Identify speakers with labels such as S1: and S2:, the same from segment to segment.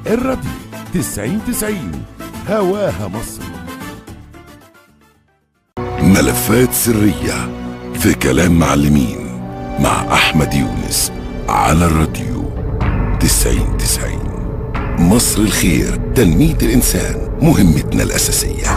S1: الراديو 90 90 هواها مصر ملفات سرية في كلام معلمين مع أحمد يونس على الراديو 90 90 مصر الخير تنمية الإنسان مهمتنا الأساسية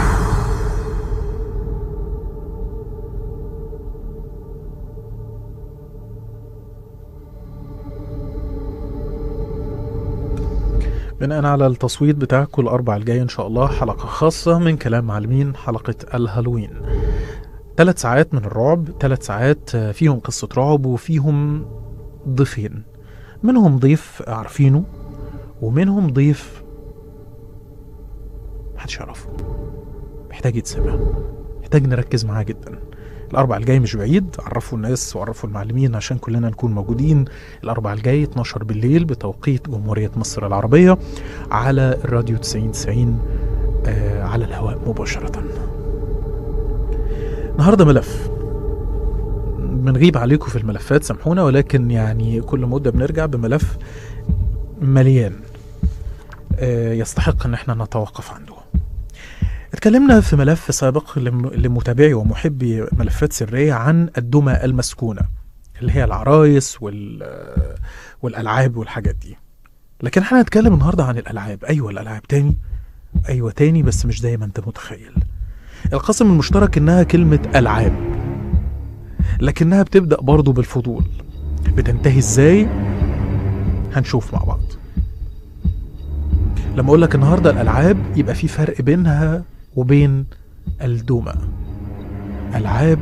S2: بناء على التصويت بتاعكم الأربع الجاي إن شاء الله حلقة خاصة من كلام معلمين حلقة الهالوين ثلاث ساعات من الرعب ثلاث ساعات فيهم قصة رعب وفيهم ضيفين منهم ضيف عارفينه ومنهم ضيف محدش يعرفه محتاج يتسمع محتاج نركز معاه جدا الأربع الجاي مش بعيد عرفوا الناس وعرفوا المعلمين عشان كلنا نكون موجودين الأربع الجاي 12 بالليل بتوقيت جمهورية مصر العربية على الراديو 90 90 آه على الهواء مباشرة النهارده ملف بنغيب عليكم في الملفات سامحونا ولكن يعني كل مدة بنرجع بملف مليان آه يستحق ان احنا نتوقف عنده اتكلمنا في ملف سابق لم- لمتابعي ومحبي ملفات سرية عن الدمى المسكونة اللي هي العرايس وال والألعاب والحاجات دي لكن احنا هنتكلم النهاردة عن الألعاب أيوة الألعاب تاني أيوة تاني بس مش زي ما انت متخيل القاسم المشترك إنها كلمة ألعاب لكنها بتبدأ برضو بالفضول بتنتهي ازاي هنشوف مع بعض لما اقول لك النهارده الالعاب يبقى في فرق بينها وبين الدومة العاب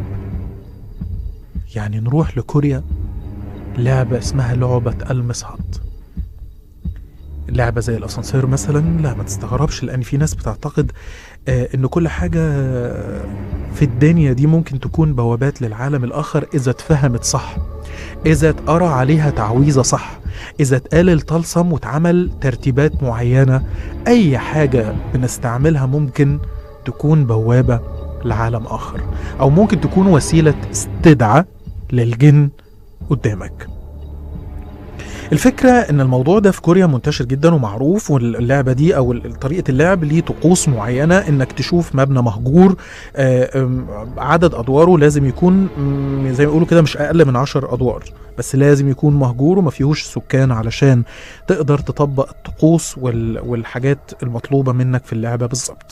S2: يعني نروح لكوريا لعبة اسمها لعبة المصعد لعبة زي الأسانسير مثلا لا ما تستغربش لأن في ناس بتعتقد آه إن كل حاجة في الدنيا دي ممكن تكون بوابات للعالم الآخر إذا اتفهمت صح إذا اتقرا عليها تعويذة صح إذا اتقال الطلسم واتعمل ترتيبات معينة أي حاجة بنستعملها ممكن تكون بوابة لعالم آخر أو ممكن تكون وسيلة استدعاء للجن قدامك الفكرة ان الموضوع ده في كوريا منتشر جدا ومعروف واللعبة دي او ال- طريقة اللعب ليه طقوس معينة انك تشوف مبنى مهجور آه، آم، عدد ادواره لازم يكون مم، زي ما يقولوا كده مش اقل من عشر ادوار بس لازم يكون مهجور وما فيهوش سكان علشان تقدر تطبق الطقوس وال- والحاجات المطلوبة منك في اللعبة بالظبط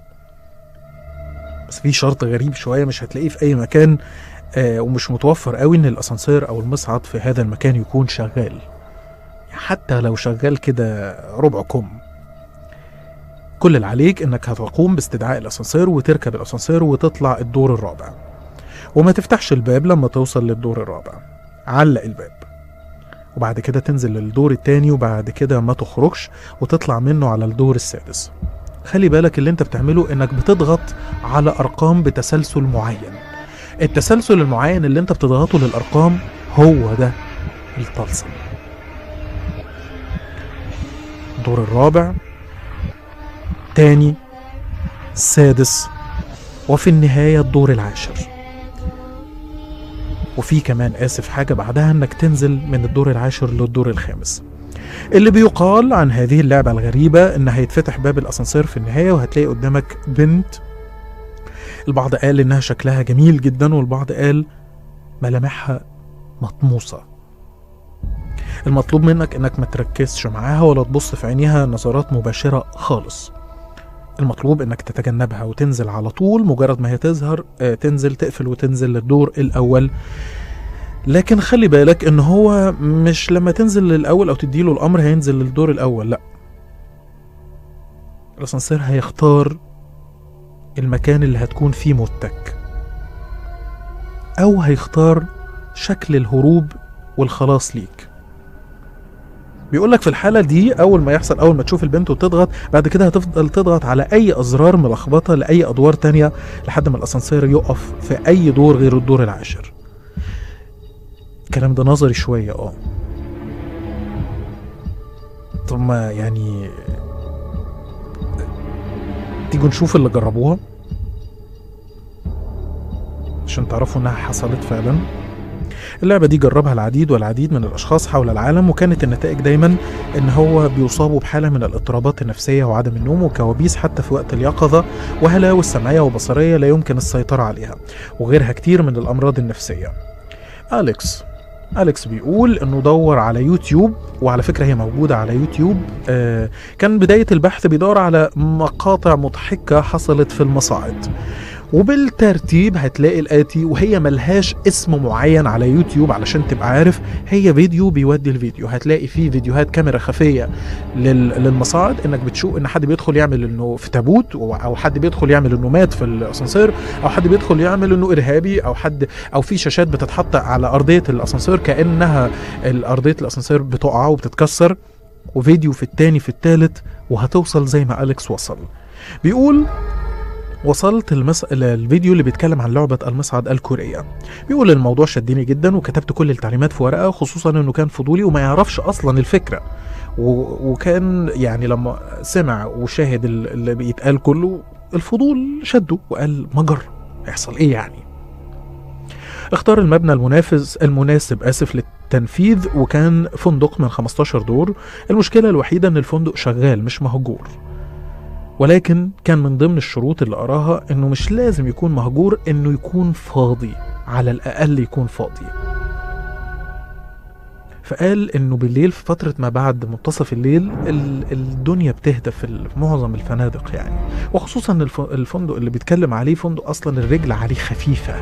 S2: بس في شرط غريب شوية مش هتلاقيه في اي مكان آه، ومش متوفر قوي ان الاسانسير او المصعد في هذا المكان يكون شغال حتى لو شغال كده ربع كم كل اللي عليك انك هتقوم باستدعاء الاسانسير وتركب الاسانسير وتطلع الدور الرابع وما تفتحش الباب لما توصل للدور الرابع علق الباب وبعد كده تنزل للدور التاني وبعد كده ما تخرجش وتطلع منه على الدور السادس خلي بالك اللي انت بتعمله انك بتضغط على ارقام بتسلسل معين التسلسل المعين اللي انت بتضغطه للارقام هو ده الطلسم الدور الرابع تاني سادس وفي النهاية الدور العاشر وفي كمان آسف حاجة بعدها إنك تنزل من الدور العاشر للدور الخامس اللي بيقال عن هذه اللعبة الغريبة إن هيتفتح باب الأسانسير في النهاية وهتلاقي قدامك بنت البعض قال إنها شكلها جميل جدا والبعض قال ملامحها مطموسة المطلوب منك انك ما تركزش معاها ولا تبص في عينيها نظرات مباشرة خالص المطلوب انك تتجنبها وتنزل على طول مجرد ما هي تظهر آه، تنزل تقفل وتنزل للدور الاول لكن خلي بالك ان هو مش لما تنزل للاول او تديله الامر هينزل للدور الاول لا الاسانسير هيختار المكان اللي هتكون فيه متك او هيختار شكل الهروب والخلاص ليك بيقول لك في الحالة دي أول ما يحصل أول ما تشوف البنت وتضغط بعد كده هتفضل تضغط على أي أزرار ملخبطة لأي أدوار تانية لحد ما الأسانسير يقف في أي دور غير الدور العاشر الكلام ده نظري شوية اه طب ما يعني تيجوا نشوف اللي جربوها عشان تعرفوا انها حصلت فعلا اللعبة دي جربها العديد والعديد من الأشخاص حول العالم وكانت النتائج دايما إن هو بيصابوا بحالة من الاضطرابات النفسية وعدم النوم وكوابيس حتى في وقت اليقظة وهلاوس سمعية وبصرية لا يمكن السيطرة عليها وغيرها كتير من الأمراض النفسية أليكس أليكس بيقول إنه دور على يوتيوب وعلى فكرة هي موجودة على يوتيوب آه كان بداية البحث بيدور على مقاطع مضحكة حصلت في المصاعد وبالترتيب هتلاقي الآتي وهي ملهاش اسم معين على يوتيوب علشان تبقى عارف هي فيديو بيودي الفيديو هتلاقي فيه فيديوهات كاميرا خفية لل... للمصاعد انك بتشوف ان حد بيدخل يعمل انه في تابوت و- او حد بيدخل يعمل انه مات في الاسانسير او حد بيدخل يعمل انه ارهابي او حد او في شاشات بتتحط على ارضية الاسانسير كانها ارضية الاسانسير بتقع وبتتكسر وفيديو في التاني في التالت وهتوصل زي ما أليكس وصل بيقول وصلت المس... الفيديو اللي بيتكلم عن لعبة المصعد الكورية بيقول الموضوع شدني جدا وكتبت كل التعليمات في ورقة خصوصا انه كان فضولي وما يعرفش اصلا الفكرة و... وكان يعني لما سمع وشاهد ال- اللي بيتقال كله الفضول شده وقال ما جرب يحصل ايه يعني اختار المبنى المنافس المناسب اسف للتنفيذ وكان فندق من 15 دور المشكلة الوحيدة ان الفندق شغال مش مهجور ولكن كان من ضمن الشروط اللي قراها انه مش لازم يكون مهجور انه يكون فاضي على الاقل يكون فاضي فقال انه بالليل في فترة ما بعد منتصف الليل ال- الدنيا بتهدى في ال- في معظم الفنادق يعني وخصوصا الف- الفندق اللي بيتكلم عليه فندق اصلا الرجل عليه خفيفة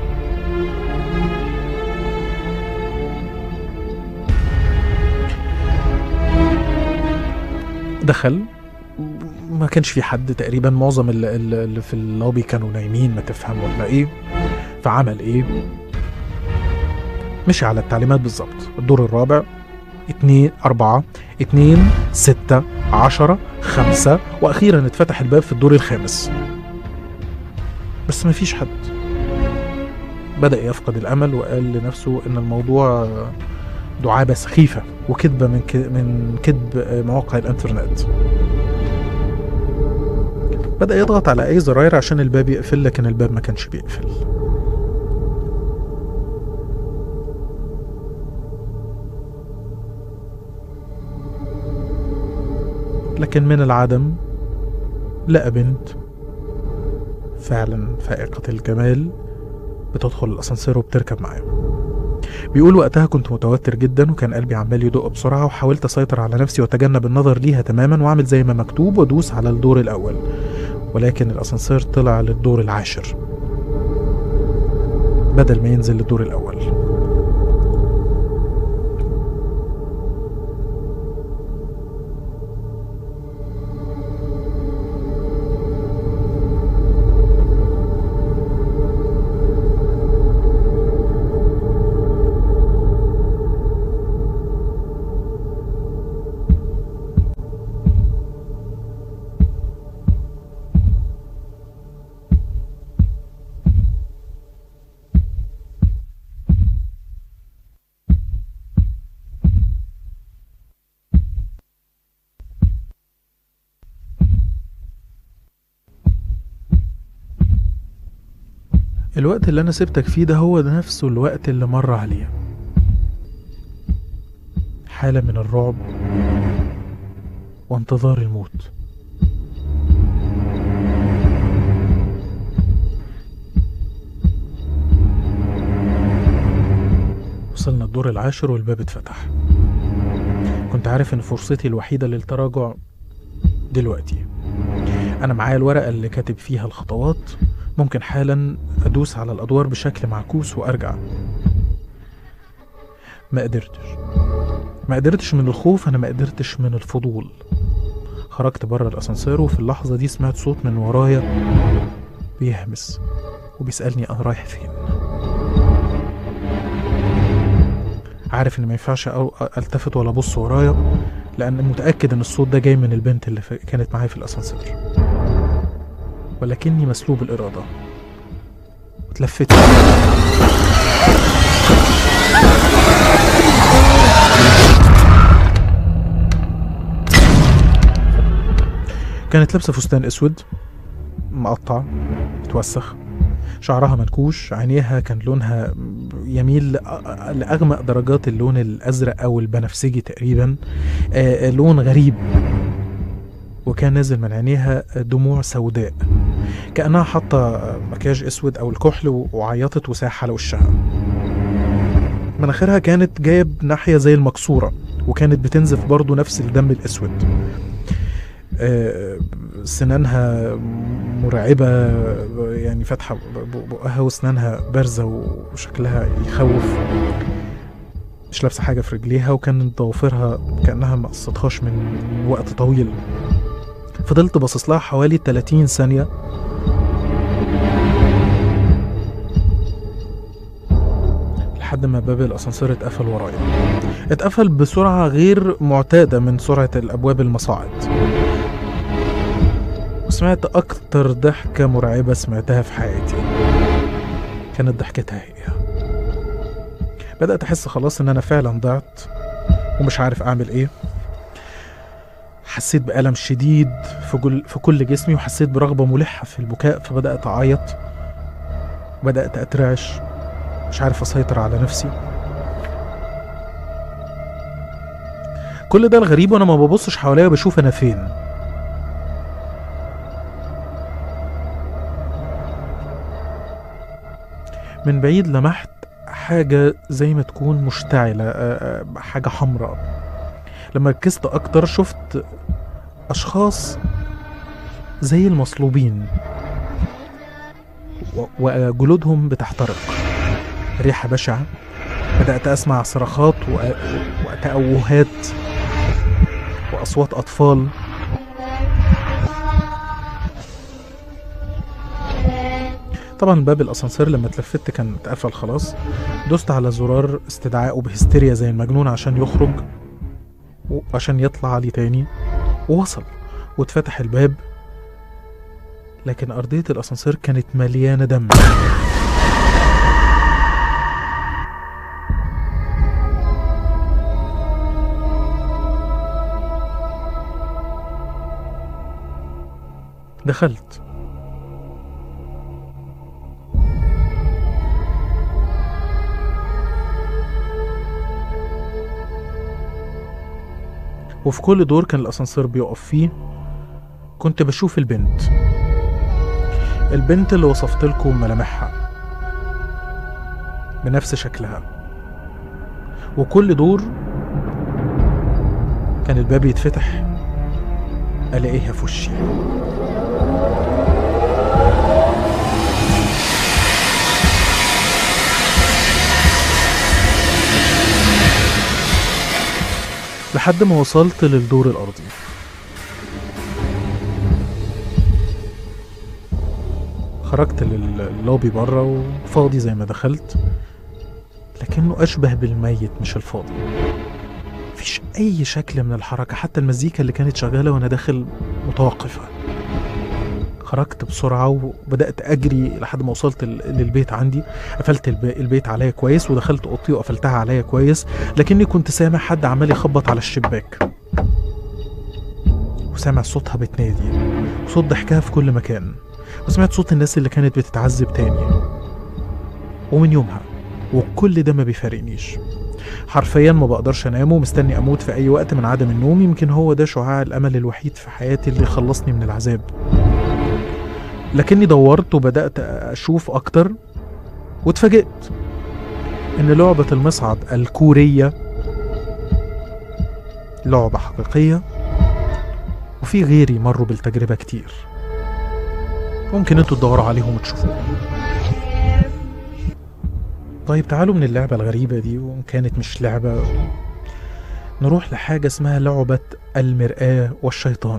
S2: دخل ما كانش في حد تقريبا معظم ال- ال- اللي في اللوبي كانوا نايمين ما تفهم ولا ايه فعمل ايه مشي على التعليمات بالظبط الدور الرابع اتنين أربعة اتنين ستة عشرة خمسة وأخيرا اتفتح الباب في الدور الخامس بس مفيش حد بدأ يفقد الأمل وقال لنفسه إن الموضوع دعابة سخيفة وكذبة من ك- من كذب مواقع الإنترنت بدأ يضغط على أي زراير عشان الباب يقفل لكن الباب ما كانش بيقفل لكن من العدم لقى بنت فعلا فائقة الجمال بتدخل الأسانسير وبتركب معاه بيقول وقتها كنت متوتر جدا وكان قلبي عمال يدق بسرعة وحاولت أسيطر على نفسي وأتجنب النظر ليها تماما وأعمل زي ما مكتوب وأدوس على الدور الأول ولكن الأسانسير طلع للدور العاشر بدل ما ينزل للدور الأول الوقت اللي أنا سبتك فيه ده هو ده نفسه الوقت اللي مر عليه حالة من الرعب وانتظار الموت وصلنا الدور العاشر والباب اتفتح كنت عارف ان فرصتي الوحيدة للتراجع دلوقتي انا معايا الورقة اللي كاتب فيها الخطوات ممكن حالا ادوس على الادوار بشكل معكوس وارجع ما قدرتش ما قدرتش من الخوف انا ما قدرتش من الفضول خرجت بره الاسانسير وفي اللحظة دي سمعت صوت من ورايا بيهمس وبيسألني انا رايح فين عارف ان ما ينفعش أو- التفت ولا ابص ورايا لان متاكد ان الصوت ده جاي من البنت اللي في- كانت معايا في الاسانسير ولكني مسلوب الاراده اتلفت كانت لابسه فستان اسود مقطع متوسخ شعرها منكوش عينيها كان لونها يميل لأ- لأغمق درجات اللون الأزرق أو البنفسجي تقريبا آه، لون غريب وكان نازل من عينيها دموع سوداء كأنها حاطة مكياج أسود أو الكحل و- وعيطت وساح على وشها مناخيرها كانت جايب ناحية زي المكسورة وكانت بتنزف برضو نفس الدم الأسود آه، سنانها مرعبة يعني فاتحة ب- بقها وسنانها بارزة وشكلها يخوف مش لابسة حاجة في رجليها وكانت ضوافرها كأنها ما قصتهاش من وقت طويل فضلت باصص لها حوالي 30 ثانية لحد ما باب الأسانسير اتقفل ورايا اتقفل بسرعة غير معتادة من سرعة الأبواب المصاعد وسمعت أكتر ضحكة مرعبة سمعتها في حياتي كانت ضحكتها هي بدأت أحس خلاص إن أنا فعلا ضعت ومش عارف أعمل إيه حسيت بألم شديد في كل في كل جسمي وحسيت برغبة ملحة في البكاء فبدأت أعيط بدأت أترعش مش عارف أسيطر على نفسي كل ده الغريب وأنا ما ببصش حواليا بشوف أنا فين من بعيد لمحت حاجة زي ما تكون مشتعلة آه، آه، حاجة حمراء لما ركزت أكتر شفت أشخاص زي المصلوبين و- وجلودهم بتحترق ريحة بشعة بدأت أسمع صرخات وأ- وتأوهات وأصوات أطفال طبعا باب الاسانسير لما اتلفت كان اتقفل خلاص دوست على زرار استدعائه بهستيريا زي المجنون عشان يخرج وعشان يطلع لي تاني ووصل واتفتح الباب لكن أرضية الأسانسير كانت مليانة دم دخلت وفي كل دور كان الأسانسير بيقف فيه كنت بشوف البنت البنت اللي وصفت لكم ملامحها بنفس شكلها وكل دور كان الباب يتفتح ألاقيها في وشي لحد ما وصلت للدور الأرضي خرجت لللوبي بره وفاضي زي ما دخلت لكنه أشبه بالميت مش الفاضي مفيش أي شكل من الحركة حتى المزيكا اللي كانت شغالة وأنا داخل متوقفة خرجت بسرعة وبدأت أجري لحد ما وصلت ال- للبيت عندي قفلت الب- البيت عليا كويس ودخلت أوضتي وقفلتها عليا كويس لكني كنت سامع حد عمال يخبط على الشباك وسامع صوتها بتنادي وصوت ضحكها في كل مكان وسمعت صوت الناس اللي كانت بتتعذب تاني ومن يومها وكل ده ما بيفارقنيش حرفيا ما بقدرش انام ومستني اموت في اي وقت من عدم النوم يمكن هو ده شعاع الامل الوحيد في حياتي اللي خلصني من العذاب لكني دورت وبدات اشوف اكتر واتفاجئت ان لعبه المصعد الكوريه لعبه حقيقيه وفي غيري مروا بالتجربه كتير ممكن انتوا تدوروا عليهم وتشوفوهم طيب تعالوا من اللعبة الغريبة دي وإن كانت مش لعبة نروح لحاجة اسمها لعبة المرآة والشيطان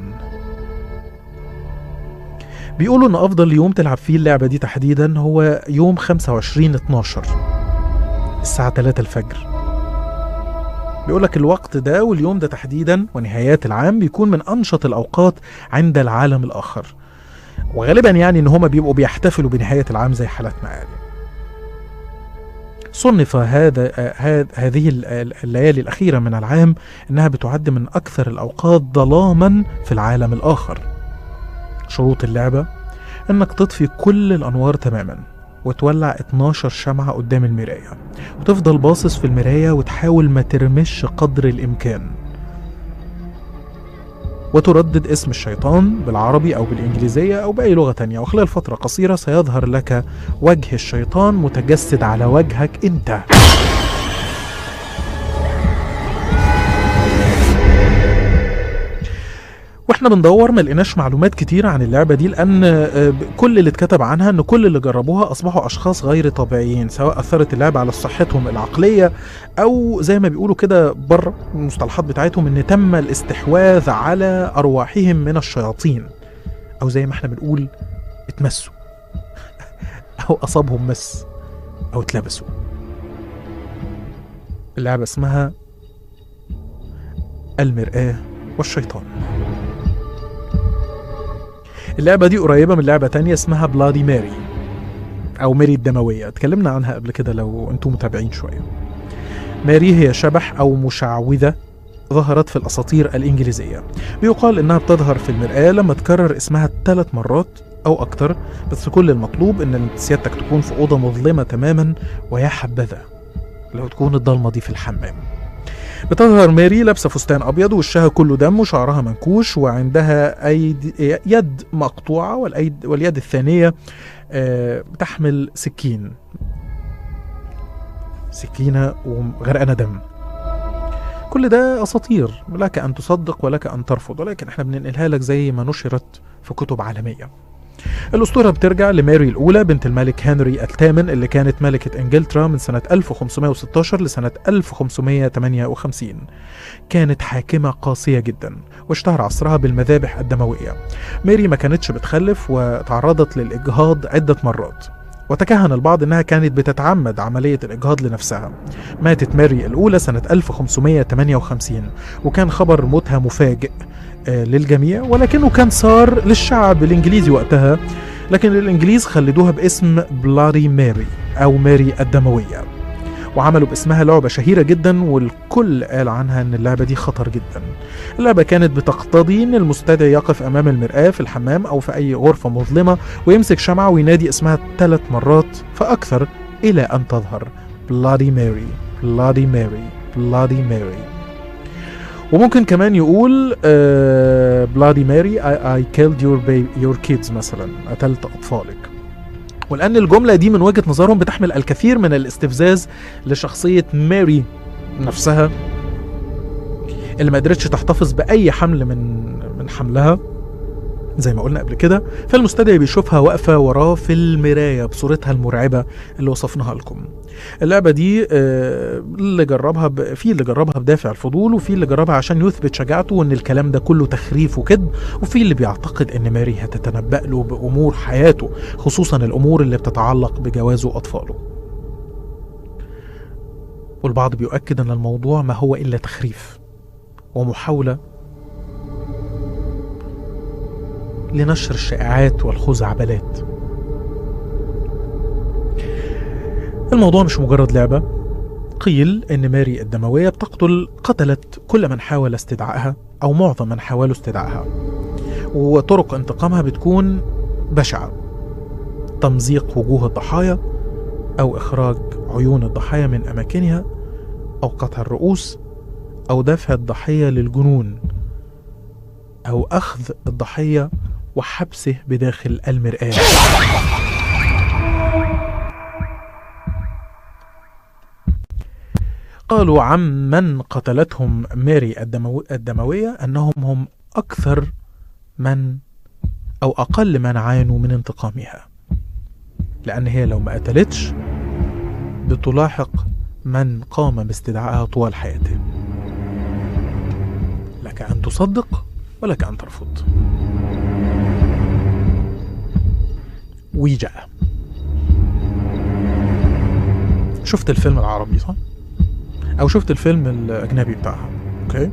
S2: بيقولوا إن أفضل يوم تلعب فيه اللعبة دي تحديدا هو يوم 25 12 الساعة 3 الفجر بيقولك الوقت ده واليوم ده تحديدا ونهايات العام بيكون من أنشط الأوقات عند العالم الآخر وغالبا يعني ان هما بيبقوا بيحتفلوا بنهاية العام زي حالتنا يعني صنف هذا آه، هذ- هذه ال- ال- الليالي الأخيرة من العام إنها بتعد من أكثر الأوقات ظلاما في العالم الآخر شروط اللعبة إنك تطفي كل الأنوار تماما وتولع 12 شمعة قدام المراية وتفضل باصص في المراية وتحاول ما ترمش قدر الإمكان وتردد اسم الشيطان بالعربي أو بالإنجليزية أو بأي لغة تانية وخلال فترة قصيرة سيظهر لك وجه الشيطان متجسد على وجهك أنت واحنا بندور ما لقيناش معلومات كتير عن اللعبه دي لان آه، ب- كل اللي اتكتب عنها ان كل اللي جربوها اصبحوا اشخاص غير طبيعيين سواء اثرت اللعبه على صحتهم العقليه او زي ما بيقولوا كده بره المصطلحات بتاعتهم ان تم الاستحواذ على ارواحهم من الشياطين او زي ما احنا بنقول اتمسوا او اصابهم مس او اتلبسوا اللعبه اسمها المرآة والشيطان اللعبة دي قريبة من لعبة تانية اسمها بلادي ماري أو ماري الدموية اتكلمنا عنها قبل كده لو انتم متابعين شوية ماري هي شبح أو مشعوذة ظهرت في الأساطير الإنجليزية بيقال إنها بتظهر في المرآة لما تكرر اسمها ثلاث مرات أو أكتر بس كل المطلوب إن سيادتك تكون في أوضة مظلمة تماما ويا حبذا لو تكون الضلمة دي في الحمام بتظهر ماري لابسة فستان أبيض وشها كله دم وشعرها منكوش وعندها أيد يد مقطوعة والأيد واليد الثانية آه، بتحمل سكين سكينة وغرقانة دم كل ده أساطير لك أن تصدق ولك أن ترفض ولكن احنا بننقلها لك زي ما نشرت في كتب عالمية الأسطورة بترجع لماري الأولى بنت الملك هنري الثامن اللي كانت ملكة إنجلترا من سنة 1516 لسنة 1558 كانت حاكمة قاسية جدا واشتهر عصرها بالمذابح الدموية ماري ما كانتش بتخلف وتعرضت للإجهاض عدة مرات وتكهن البعض انها كانت بتتعمد عملية الإجهاض لنفسها ماتت ماري الأولى سنة 1558 وكان خبر موتها مفاجئ آه، للجميع ولكنه كان صار للشعب الإنجليزي وقتها لكن الإنجليز خلدوها باسم بلاري ماري أو ماري الدموية وعملوا باسمها لعبة شهيرة جدا والكل قال عنها ان اللعبة دي خطر جدا اللعبة كانت بتقتضي ان المستدعي يقف امام المرآة في الحمام او في اي غرفة مظلمة ويمسك شمعة وينادي اسمها ثلاث مرات فاكثر الى ان تظهر بلادي ماري بلادي ماري بلادي ماري وممكن كمان يقول بلادي ماري I, I killed your, baby, your kids مثلا قتلت أطفالك ولأن الجملة دي من وجهة نظرهم بتحمل الكثير من الاستفزاز لشخصية ماري نفسها اللي ما قدرتش تحتفظ بأي حمل من من حملها زي ما قلنا قبل كده فالمستدعي بيشوفها واقفة وراه في المراية بصورتها المرعبة اللي وصفناها لكم اللعبة دي آه، اللي جربها ب... في اللي جربها بدافع الفضول وفي اللي جربها عشان يثبت شجاعته وان الكلام ده كله تخريف وكذب وفي اللي بيعتقد ان ماري هتتنبأ له بأمور حياته خصوصا الأمور اللي بتتعلق بجوازه وأطفاله والبعض بيؤكد ان الموضوع ما هو إلا تخريف ومحاولة لنشر الشائعات والخزعبلات الموضوع مش مجرد لعبة قيل إن ماري الدموية بتقتل قتلت كل من حاول استدعائها أو معظم من حاولوا استدعائها وطرق انتقامها بتكون بشعة تمزيق وجوه الضحايا أو إخراج عيون الضحايا من أماكنها أو قطع الرؤوس أو دفع الضحية للجنون أو أخذ الضحية وحبسه بداخل المرآة قالوا عمن قتلتهم ماري الدمو... الدموية أنهم هم أكثر من أو أقل من عانوا من انتقامها لأن هي لو ما قتلتش بتلاحق من قام باستدعائها طوال حياته لك أن تصدق ولك أن ترفض ويجا شفت الفيلم العربي صح؟ أو شفت الفيلم الأجنبي بتاعها أوكي؟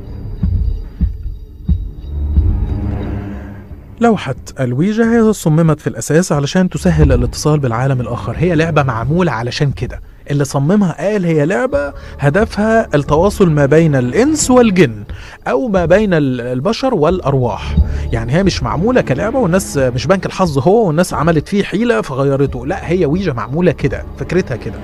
S2: لوحة الويجا هي صممت في الأساس علشان تسهل الاتصال بالعالم الآخر هي لعبة معمولة علشان كده اللي صممها قال هي لعبة هدفها التواصل ما بين الإنس والجن أو ما بين ال- البشر والأرواح يعني هي مش معموله كلعبه والناس مش بنك الحظ هو والناس عملت فيه حيله فغيرته لا هي ويجا معموله كده فكرتها كده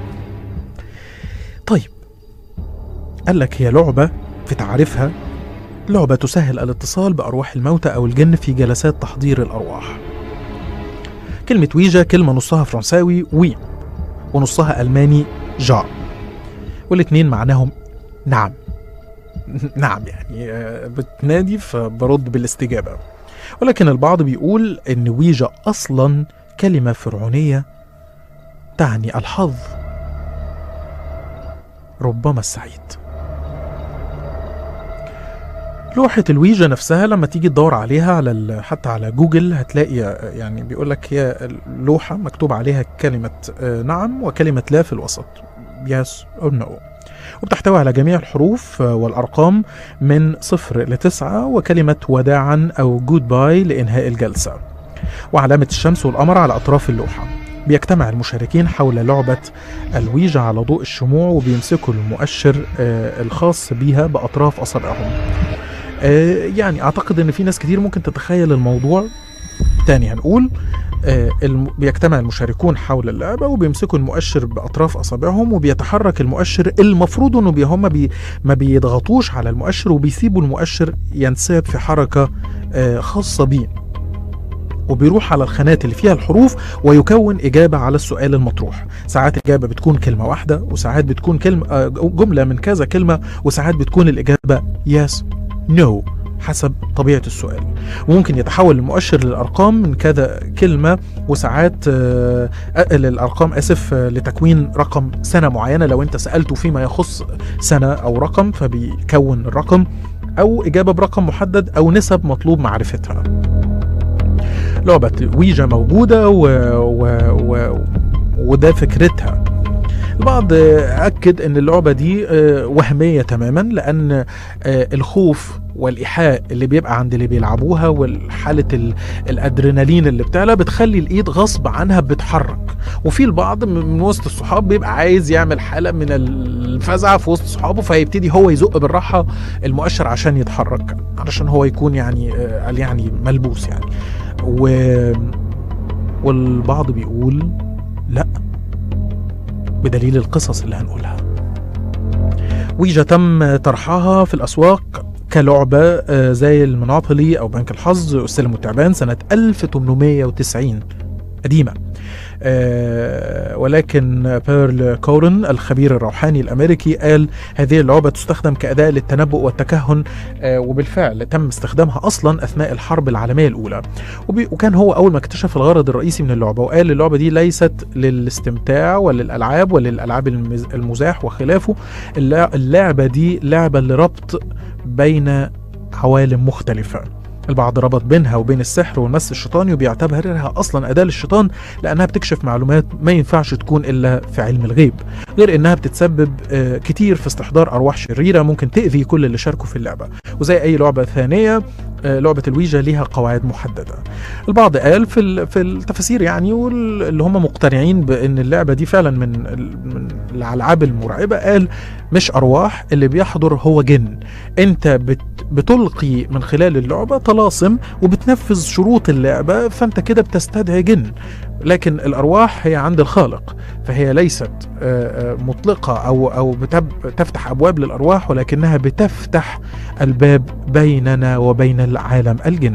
S2: طيب قال لك هي لعبه في تعريفها لعبه تسهل الاتصال بارواح الموتى او الجن في جلسات تحضير الارواح كلمه ويجا كلمه نصها فرنساوي وي ونصها الماني جا والاتنين معناهم نعم نعم يعني آه، بتنادي فبرد بالاستجابة ولكن البعض بيقول إن ويجا أصلا كلمة فرعونية تعني الحظ ربما السعيد لوحة الويجا نفسها لما تيجي تدور عليها على ال- حتى على جوجل هتلاقي آه، يعني بيقول لك هي لوحة مكتوب عليها كلمة آه، نعم وكلمة لا في الوسط yes or no وبتحتوي على جميع الحروف آه، والأرقام من صفر لتسعة وكلمة وداعا أو جود باي لإنهاء الجلسة وعلامة الشمس والقمر على أطراف اللوحة بيجتمع المشاركين حول لعبة الويجا على ضوء الشموع وبيمسكوا المؤشر آه، الخاص بيها بأطراف أصابعهم آه، يعني أعتقد إن في ناس كتير ممكن تتخيل الموضوع تاني هنقول آه، الم- بيجتمع المشاركون حول اللعبة وبيمسكوا المؤشر بأطراف أصابعهم وبيتحرك المؤشر المفروض إنه بي هم بي ما بيضغطوش على المؤشر وبيسيبوا المؤشر ينساب في حركة آه، خاصة بيه وبيروح على الخانات اللي فيها الحروف ويكون إجابة على السؤال المطروح ساعات الإجابة بتكون كلمة واحدة وساعات بتكون كلمة آه، جملة من كذا كلمة وساعات بتكون الإجابة yes no حسب طبيعة السؤال وممكن يتحول المؤشر للأرقام من كذا كلمة وساعات آه، آه، للأرقام آسف آه، لتكوين رقم سنة معينة لو أنت سألته فيما يخص سنة أو رقم فبيكون الرقم أو إجابة برقم محدد أو نسب مطلوب معرفتها لعبة ويجا موجودة و... و... و... وده فكرتها البعض آه، أكد أن اللعبة دي آه، وهمية تماما لأن آه، الخوف والإيحاء اللي بيبقى عند اللي بيلعبوها والحالة ال- الأدرينالين اللي بتعلى بتخلي الإيد غصب عنها بتتحرك وفي البعض من من وسط الصحاب بيبقى عايز يعمل حالة من الفزعة في وسط صحابه فيبتدي هو يزق بالراحة المؤشر عشان يتحرك علشان هو يكون يعني آه، قال يعني ملبوس يعني و والبعض بيقول لا بدليل القصص اللي هنقولها ويجا تم طرحها في الأسواق كلعبة آه، زي المونوبولي أو بنك الحظ والسلم والتعبان سنة 1890 قديمة آه، ولكن بيرل كورن الخبير الروحاني الأمريكي قال هذه اللعبة تستخدم كأداة للتنبؤ والتكهن آه، وبالفعل تم استخدامها أصلا أثناء الحرب العالمية الأولى وبي- وكان هو أول ما اكتشف الغرض الرئيسي من اللعبة وقال اللعبة دي ليست للاستمتاع وللألعاب وللألعاب المز- المزاح وخلافه اللع- اللعبة دي لعبة لربط بين عوالم مختلفة البعض ربط بينها وبين السحر والمس الشيطاني وبيعتبرها اصلا اداه للشيطان لانها بتكشف معلومات ما ينفعش تكون الا في علم الغيب غير انها بتتسبب آه، كتير في استحضار ارواح شريره ممكن تاذي كل اللي شاركوا في اللعبه وزي اي لعبه ثانيه آه، لعبه الويجا ليها قواعد محدده البعض قال في ال- في التفاسير يعني واللي هم مقتنعين بان اللعبه دي فعلا من ال- من الالعاب المرعبه قال مش ارواح اللي بيحضر هو جن انت بت بتلقي من خلال اللعبه طلاسم وبتنفذ شروط اللعبه فانت كده بتستدعي جن لكن الارواح هي عند الخالق فهي ليست آه، آه، مطلقه او او بتب تفتح ابواب للارواح ولكنها بتفتح الباب بيننا وبين العالم الجن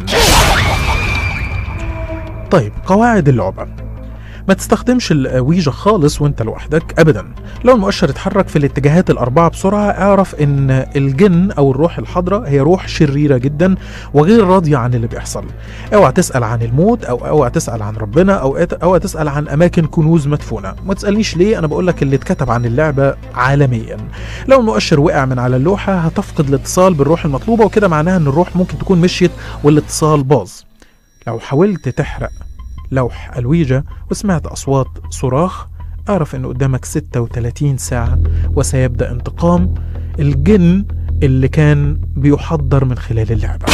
S2: طيب قواعد اللعبه ما تستخدمش الويجا خالص وانت لوحدك ابدا لو المؤشر اتحرك في الاتجاهات الاربعه بسرعه اعرف ان الجن او الروح الحاضره هي روح شريره جدا وغير راضيه عن اللي بيحصل اوعى تسال عن الموت او اوعى تسال عن ربنا او اوعى تسال عن اماكن كنوز مدفونه ما تسالنيش ليه انا بقول لك اللي اتكتب عن اللعبه عالميا لو المؤشر وقع من على اللوحه هتفقد الاتصال بالروح المطلوبه وكده معناها ان الروح ممكن تكون مشيت والاتصال باظ لو حاولت تحرق لوح الويجا وسمعت أصوات صراخ أعرف أن قدامك 36 ساعة وسيبدأ انتقام الجن اللي كان بيحضر من خلال اللعبة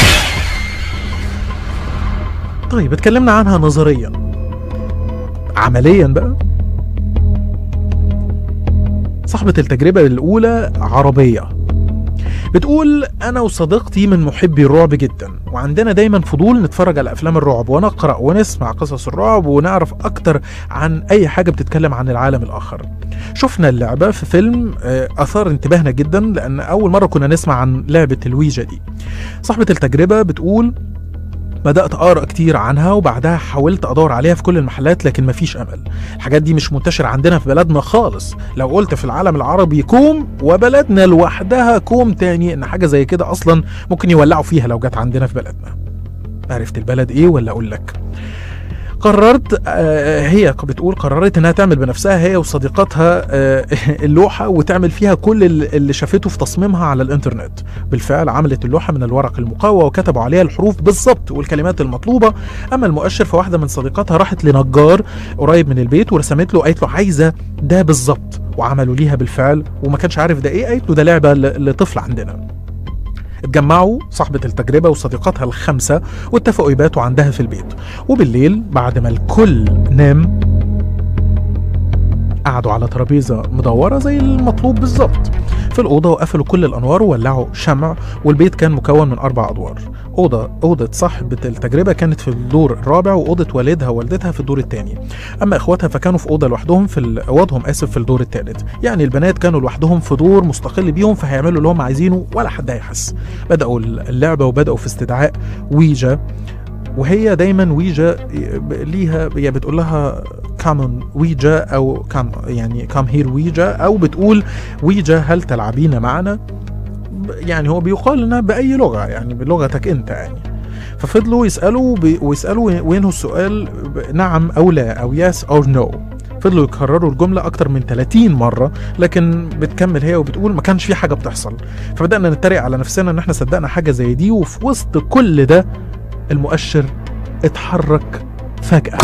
S2: طيب اتكلمنا عنها نظريا عمليا بقى صاحبة التجربة الأولى عربية بتقول أنا وصديقتي من محبي الرعب جدا وعندنا دايما فضول نتفرج على افلام الرعب ونقرا ونسمع قصص الرعب ونعرف اكتر عن اي حاجه بتتكلم عن العالم الاخر شفنا اللعبه في فيلم آه، اثار انتباهنا جدا لان اول مره كنا نسمع عن لعبه الويجا دي صاحبه التجربه بتقول بدأت أقرأ كتير عنها وبعدها حاولت أدور عليها في كل المحلات لكن مفيش أمل الحاجات دي مش منتشرة عندنا في بلدنا خالص لو قلت في العالم العربي كوم وبلدنا لوحدها كوم تاني إن حاجة زي كده أصلا ممكن يولعوا فيها لو جت عندنا في بلدنا عرفت البلد إيه ولا أقول لك قررت آه، هي بتقول قررت انها تعمل بنفسها هي وصديقاتها آه، اللوحه وتعمل فيها كل ال- اللي شافته في تصميمها على الانترنت بالفعل عملت اللوحه من الورق المقوى وكتبوا عليها الحروف بالظبط والكلمات المطلوبه اما المؤشر فواحده من صديقاتها راحت لنجار قريب من البيت ورسمت له قالت له عايزه ده بالظبط وعملوا ليها بالفعل وما كانش عارف ده ايه قالت له ده لعبه ل- لطفل عندنا اتجمعوا صاحبة التجربة وصديقاتها الخمسة واتفقوا يباتوا عندها في البيت وبالليل بعد ما الكل نام قعدوا على ترابيزة مدورة زي المطلوب بالظبط في الأوضة وقفلوا كل الأنوار وولعوا شمع والبيت كان مكون من أربع أدوار أوضة أوضة صاحبة التجربة كانت في الدور الرابع وأوضة والدها ووالدتها في الدور الثاني أما إخواتها فكانوا في أوضة لوحدهم في ال- أوضهم آسف في الدور الثالث يعني البنات كانوا لوحدهم في دور مستقل بيهم فهيعملوا اللي هم عايزينه ولا حد هيحس بدأوا اللعبة وبدأوا في استدعاء ويجا وهي دايما ويجا ليها هي بتقول لها كامون ويجا او كام يعني كام هير ويجا او بتقول ويجا هل تلعبين معنا يعني هو بيقال انها باي لغه يعني بلغتك انت يعني ففضلوا يسالوا ب- ويسالوا وينهوا السؤال ب- نعم او لا او يس او نو فضلوا يكرروا الجملة أكتر من 30 مرة لكن بتكمل هي وبتقول ما كانش في حاجة بتحصل فبدأنا نتريق على نفسنا إن إحنا صدقنا حاجة زي دي وفي وسط كل ده المؤشر اتحرك فجأة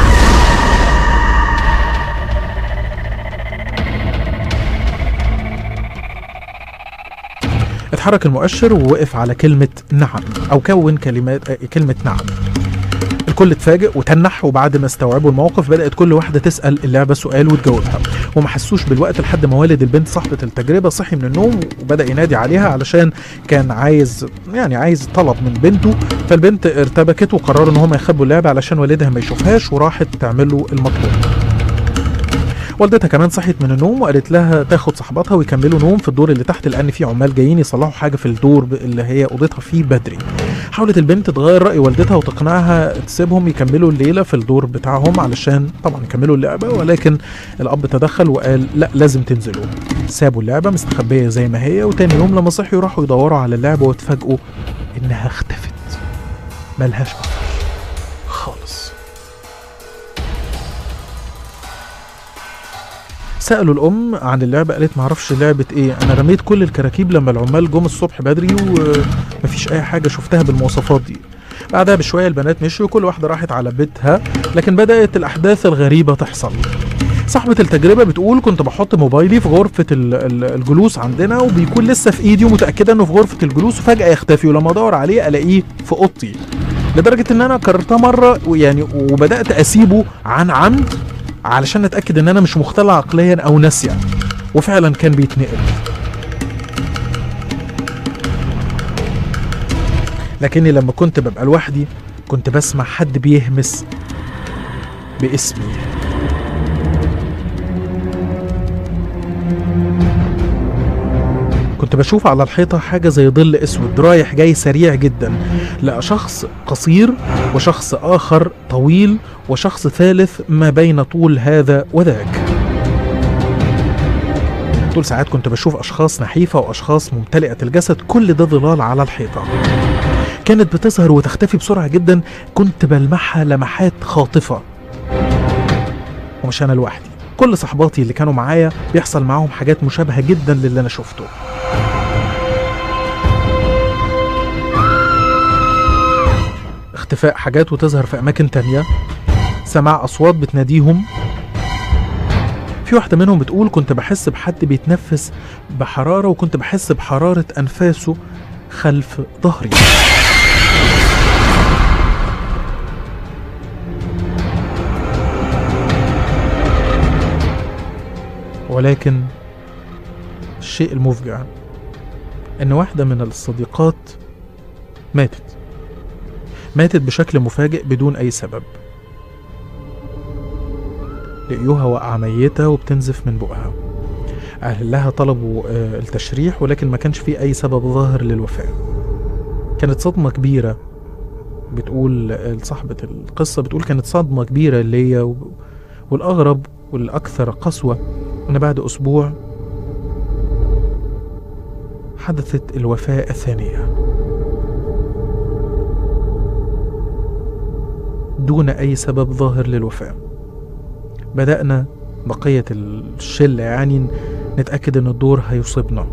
S2: اتحرك المؤشر ووقف على كلمة نعم أو كون كلمات آه، كلمة نعم الكل اتفاجئ وتنح وبعد ما استوعبوا الموقف بدأت كل واحدة تسأل اللعبة سؤال وتجاوبها وما حسوش بالوقت لحد ما والد البنت صاحبة التجربة صحي من النوم وبدأ ينادي عليها علشان كان عايز يعني عايز طلب من بنته فالبنت ارتبكت وقرروا ان هم يخبوا اللعبة علشان والدها ما يشوفهاش وراحت تعمل له المطلوب والدتها كمان صحيت من النوم وقالت لها تاخد صاحبتها ويكملوا نوم في الدور اللي تحت لان في عمال جايين يصلحوا حاجه في الدور ب- اللي هي اوضتها فيه بدري حاولت البنت تغير راي والدتها وتقنعها تسيبهم يكملوا الليله في الدور بتاعهم علشان طبعا يكملوا اللعبه ولكن الاب تدخل وقال لا لازم تنزلوا سابوا اللعبه مستخبيه زي ما هي وتاني يوم لما صحيوا راحوا يدوروا على اللعبه واتفاجئوا انها اختفت ملهاش اثر خالص سألوا الأم عن اللعبة قالت معرفش لعبة إيه أنا رميت كل الكراكيب لما العمال جم الصبح بدري ومفيش أي حاجة شفتها بالمواصفات دي بعدها بشوية البنات مشوا وكل واحدة راحت على بيتها لكن بدأت الأحداث الغريبة تحصل صاحبة التجربة بتقول كنت بحط موبايلي في غرفة ال- ال- الجلوس عندنا وبيكون لسه في ايدي ومتأكدة انه في غرفة الجلوس وفجأة يختفي ولما ادور عليه الاقيه في اوضتي لدرجة ان انا كررتها مرة ويعني وبدأت اسيبه عن عمد علشان اتأكد ان انا مش مختل عقليا او ناسية وفعلا كان بيتنقل لكني لما كنت ببقى لوحدي كنت بسمع حد بيهمس باسمي كنت بشوف على الحيطة حاجة زي ظل اسود رايح جاي سريع جدا لقى شخص قصير وشخص آخر طويل وشخص ثالث ما بين طول هذا وذاك طول ساعات كنت بشوف أشخاص نحيفة وأشخاص ممتلئة الجسد كل ده ظلال على الحيطة كانت بتظهر وتختفي بسرعة جدا كنت بلمحها لمحات خاطفة ومش أنا لوحدي كل صحباتي اللي كانوا معايا بيحصل معاهم حاجات مشابهة جدا للي أنا شفته اختفاء حاجات وتظهر في أماكن تانية سماع أصوات بتناديهم في واحدة منهم بتقول كنت بحس بحد بيتنفس بحرارة وكنت بحس بحرارة أنفاسه خلف ظهري ولكن الشيء المفجع ان واحدة من الصديقات ماتت ماتت بشكل مفاجئ بدون أي سبب لقيوها واقعة ميتة وبتنزف من بقها أهلها طلبوا آه، التشريح ولكن ما كانش فيه أي سبب ظاهر للوفاة كانت صدمة كبيرة بتقول آه، صاحبة القصة بتقول كانت صدمة كبيرة ليا و- والأغرب والأكثر قسوة إن بعد أسبوع حدثت الوفاة الثانية دون أي سبب ظاهر للوفاة بدأنا بقية الشلة يعني نتأكد إن الدور هيصيبنا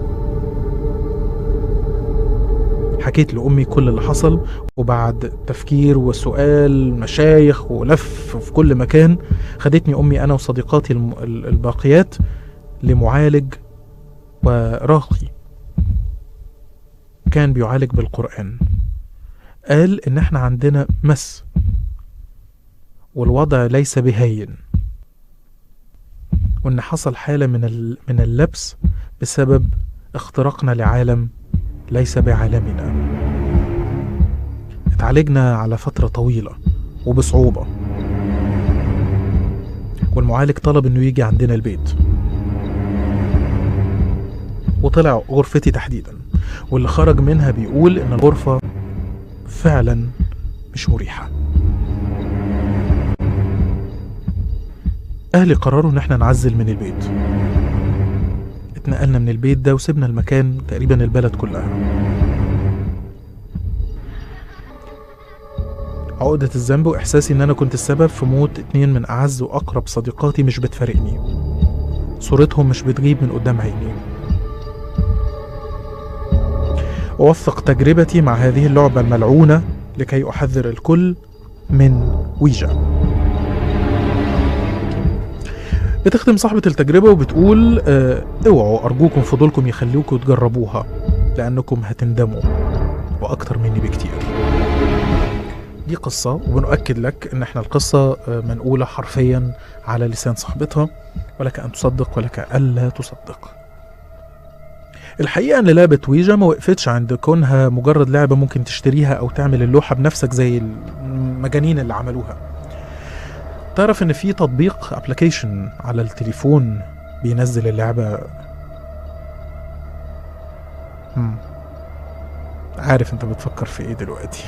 S2: حكيت لأمي كل اللي حصل وبعد تفكير وسؤال مشايخ ولف في كل مكان خدتني أمي أنا وصديقاتي الم- ال- الباقيات لمعالج وراقي كان بيعالج بالقرآن قال إن إحنا عندنا مس والوضع ليس بهين وإن حصل حالة من ال- من اللبس بسبب اختراقنا لعالم ليس بعالمنا اتعالجنا على فترة طويلة وبصعوبة والمعالج طلب انه يجي عندنا البيت وطلع غرفتي تحديدا واللي خرج منها بيقول ان الغرفة فعلا مش مريحة اهلي قرروا ان احنا نعزل من البيت اتنقلنا من البيت ده وسبنا المكان تقريبا البلد كلها عقدة الذنب وإحساسي إن أنا كنت السبب في موت اتنين من أعز وأقرب صديقاتي مش بتفارقني صورتهم مش بتغيب من قدام عيني أوثق تجربتي مع هذه اللعبة الملعونة لكي أحذر الكل من ويجا بتختم صاحبة التجربة وبتقول آه، اوعوا أرجوكم فضولكم يخليكم تجربوها لأنكم هتندموا وأكتر مني بكتير دي قصة وبنؤكد لك إن إحنا القصة آه، منقولة حرفيا على لسان صاحبتها ولك أن تصدق ولك ألا تصدق الحقيقة إن لعبة ويجا ما وقفتش عند كونها مجرد لعبة ممكن تشتريها أو تعمل اللوحة بنفسك زي المجانين اللي عملوها تعرف إن في تطبيق ابلكيشن على التليفون بينزل اللعبة هم. عارف انت بتفكر في ايه دلوقتي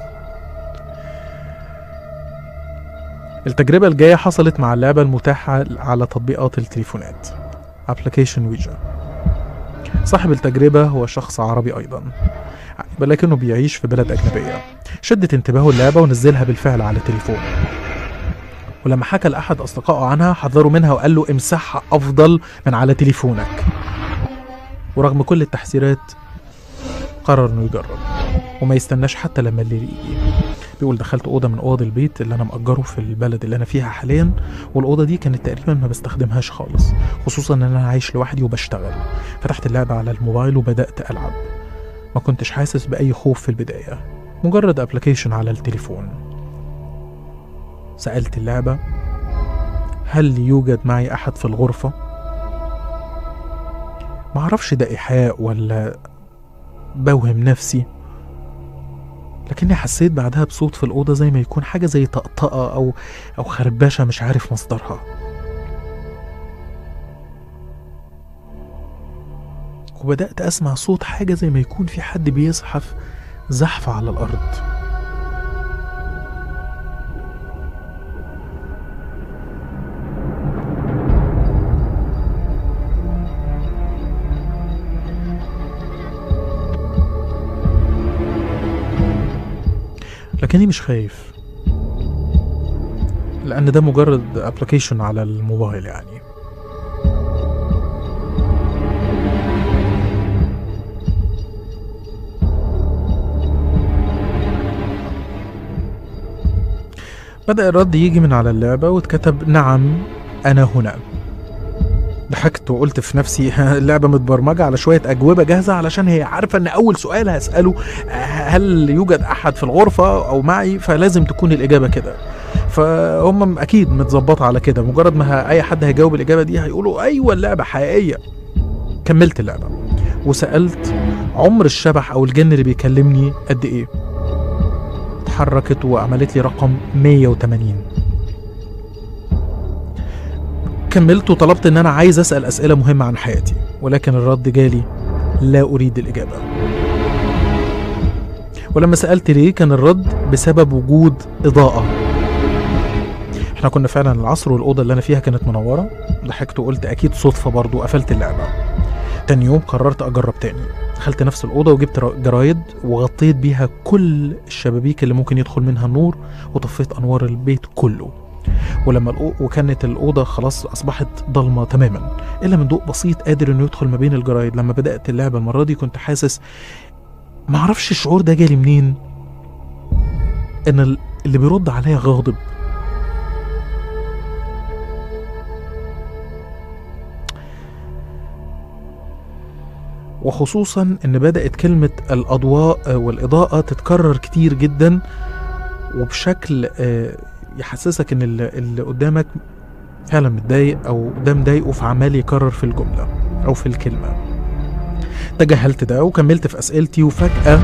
S2: التجربة الجاية حصلت مع اللعبة المتاحة على تطبيقات التليفونات ابلكيشن ويجا صاحب التجربة هو شخص عربي أيضا ولكنه بيعيش في بلد أجنبية شدت انتباهه اللعبة ونزلها بالفعل على تليفونه ولما حكى لأحد أصدقائه عنها حذروا منها وقال له امسحها أفضل من على تليفونك ورغم كل التحذيرات قرر إنه يجرب وما يستناش حتى لما الليل يجي بيقول دخلت أوضة من أوض البيت اللي أنا مأجره في البلد اللي أنا فيها حاليا والأوضة دي كانت تقريبا ما بستخدمهاش خالص خصوصا إن أنا عايش لوحدي وبشتغل فتحت اللعبة على الموبايل وبدأت ألعب ما كنتش حاسس بأي خوف في البداية مجرد ابلكيشن على التليفون سألت اللعبة هل يوجد معي أحد في الغرفة؟ معرفش ده إيحاء ولا بوهم نفسي لكني حسيت بعدها بصوت في الأوضة زي ما يكون حاجة زي طقطقة أو أو خربشة مش عارف مصدرها وبدأت أسمع صوت حاجة زي ما يكون في حد بيزحف زحف على الأرض لكني مش خايف لأن ده مجرد ابلكيشن على الموبايل يعني بدأ الرد يجي من على اللعبة واتكتب نعم أنا هنا ضحكت وقلت في نفسي اللعبة متبرمجة على شوية أجوبة جاهزة علشان هي عارفة إن أول سؤال هسأله هل يوجد أحد في الغرفة أو معي فلازم تكون الإجابة كده فهم أكيد متظبطة على كده مجرد ما ه- أي حد هيجاوب الإجابة دي هيقولوا أيوة اللعبة حقيقية كملت اللعبة وسألت عمر الشبح أو الجن اللي بيكلمني قد إيه اتحركت وعملت لي رقم 180 كملت وطلبت ان انا عايز اسال اسئله مهمه عن حياتي ولكن الرد جالي لا اريد الاجابه ولما سالت ليه كان الرد بسبب وجود اضاءه احنا كنا فعلا العصر والاوضه اللي انا فيها كانت منوره ضحكت وقلت اكيد صدفه برضو قفلت اللعبه تاني يوم قررت اجرب تاني دخلت نفس الاوضه وجبت را- جرايد وغطيت بيها كل الشبابيك اللي ممكن يدخل منها النور وطفيت انوار البيت كله ولما الأو... وكانت الاوضه خلاص اصبحت ضلمه تماما الا من ضوء بسيط قادر انه يدخل ما بين الجرايد لما بدات اللعبه المره دي كنت حاسس معرفش الشعور ده جالي منين ان ال- اللي بيرد عليا غاضب وخصوصا ان بدات كلمه الاضواء والاضاءه تتكرر كتير جدا وبشكل آه، يحسسك ان اللي اللي قدامك فعلا متضايق او ده مضايقه فعمال يكرر في الجمله او في الكلمه تجاهلت ده وكملت في اسئلتي وفجاه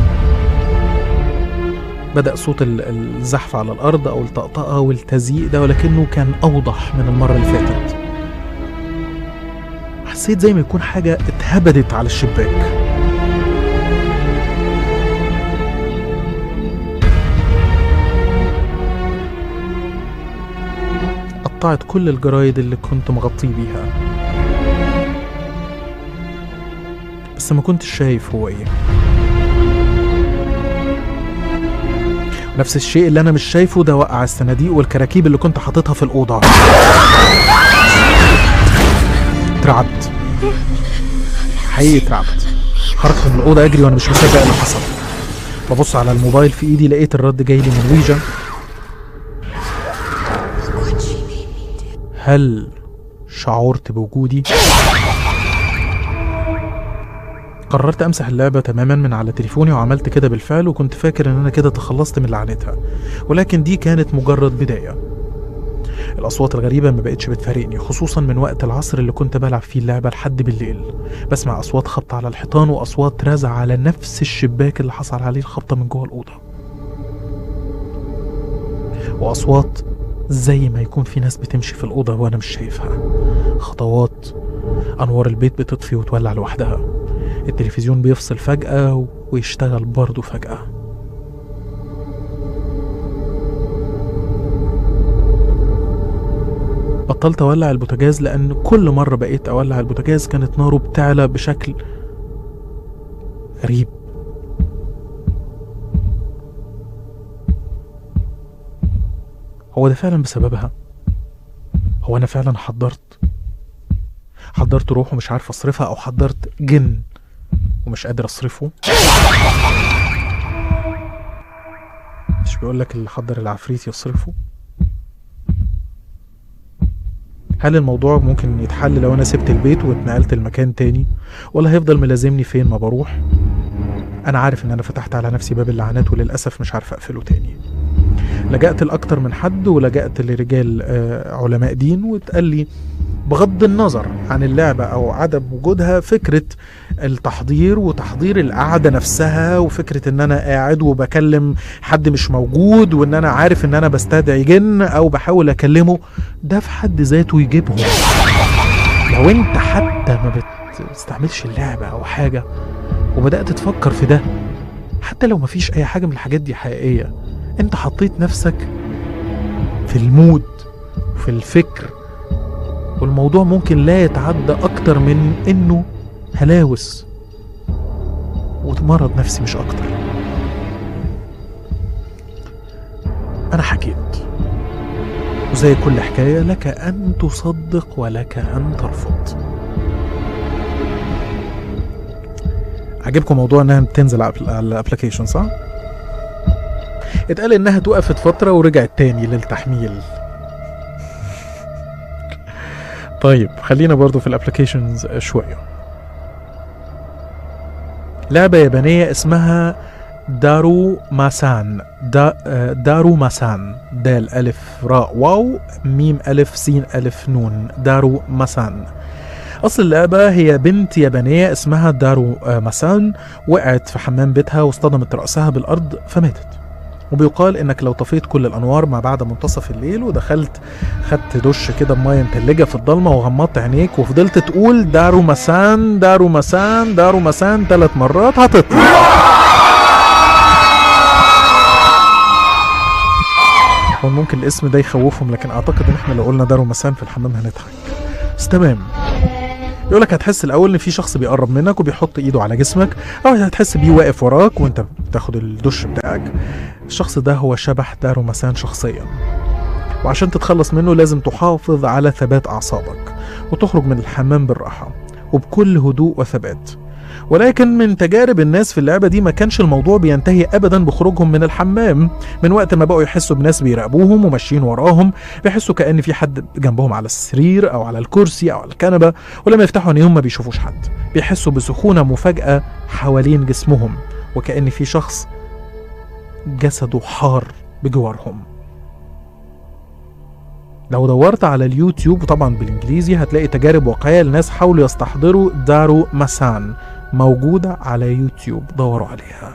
S2: بدأ صوت ال- الزحف على الأرض أو الطقطقة والتزييق ده ولكنه كان أوضح من المرة اللي فاتت حسيت زي ما يكون حاجة اتهبدت على الشباك قطعت كل الجرايد اللي كنت مغطيه بيها بس ما كنتش شايف هو ايه نفس الشيء اللي انا مش شايفه ده وقع الصناديق والكراكيب اللي كنت حاططها في الاوضه اترعبت حقيقي اترعبت خرجت من الاوضه اجري وانا مش مصدق اللي حصل ببص على الموبايل في ايدي لقيت الرد جاي لي من ويجا هل شعرت بوجودي قررت امسح اللعبه تماما من على تليفوني وعملت كده بالفعل وكنت فاكر ان انا كده تخلصت من لعنتها ولكن دي كانت مجرد بدايه الاصوات الغريبه ما بقتش بتفارقني خصوصا من وقت العصر اللي كنت بلعب فيه اللعبه لحد بالليل بسمع اصوات خبط على الحيطان واصوات رزع على نفس الشباك اللي حصل عليه الخبطه من جوه الاوضه واصوات زي ما يكون في ناس بتمشي في الاوضه وانا مش شايفها خطوات انوار البيت بتطفي وتولع لوحدها التلفزيون بيفصل فجاه ويشتغل برضه فجاه بطلت اولع البوتاجاز لان كل مره بقيت اولع البوتاجاز كانت ناره بتعلى بشكل غريب هو ده فعلا بسببها هو انا فعلا حضرت حضرت روح ومش عارف اصرفها او حضرت جن ومش قادر اصرفه مش بيقولك اللي حضر العفريت يصرفه هل الموضوع ممكن يتحل لو انا سبت البيت واتنقلت لمكان تاني ولا هيفضل ملازمني فين ما بروح انا عارف ان انا فتحت على نفسي باب اللعنات وللاسف مش عارف اقفله تاني لجأت لأكتر من حد ولجأت لرجال آه، علماء دين واتقال لي بغض النظر عن اللعبة أو عدم وجودها فكرة التحضير وتحضير القعدة نفسها وفكرة إن أنا قاعد وبكلم حد مش موجود وإن أنا عارف إن أنا بستدعي جن أو بحاول أكلمه ده في حد ذاته يجيبهم لو أنت حتى ما بتستعملش اللعبة أو حاجة وبدأت تفكر في ده حتى لو مفيش أي حاجة من الحاجات دي حقيقية أنت حطيت نفسك في المود وفي الفكر والموضوع ممكن لا يتعدى أكتر من إنه هلاوس ومرض نفسي مش أكتر أنا حكيت وزي كل حكاية لك أن تصدق ولك أن ترفض عجبكم موضوع انها تنزل على الابلكيشن صح؟ اتقال انها توقفت فترة ورجعت تاني للتحميل طيب خلينا برضو في الابلكيشنز شوية لعبة يابانية اسمها دارو ماسان دا آه، دارو ماسان دال ألف راء واو ميم ألف سين ألف نون دارو ماسان أصل اللعبة هي بنت يابانية اسمها دارو آه، ماسان وقعت في حمام بيتها واصطدمت رأسها بالأرض فماتت وبيقال انك لو طفيت كل الانوار ما بعد منتصف الليل ودخلت خدت دش كده بميه متلجه في الضلمه وغمضت عينيك وفضلت تقول دارو مسان دارو مسان دارو مسان ثلاث مرات هتطلع هو ممكن الاسم ده يخوفهم لكن اعتقد ان احنا لو قلنا دارو مسان في الحمام هنضحك بس تمام يقول لك هتحس الاول ان في شخص بيقرب منك وبيحط ايده على جسمك او هتحس بيه واقف وراك وانت بتاخد الدش بتاعك الشخص ده هو شبح دارو مسان شخصيا وعشان تتخلص منه لازم تحافظ على ثبات اعصابك وتخرج من الحمام بالراحه وبكل هدوء وثبات ولكن من تجارب الناس في اللعبة دي ما كانش الموضوع بينتهي أبدا بخروجهم من الحمام من وقت ما بقوا يحسوا بناس بيراقبوهم وماشيين وراهم بيحسوا كأن في حد جنبهم على السرير أو على الكرسي أو على الكنبة ولما يفتحوا عينيهم ما بيشوفوش حد بيحسوا بسخونة مفاجأة حوالين جسمهم وكأن في شخص جسده حار بجوارهم لو دورت على اليوتيوب وطبعا بالانجليزي هتلاقي تجارب واقعيه لناس حاولوا يستحضروا دارو مسان موجوده على يوتيوب دوروا عليها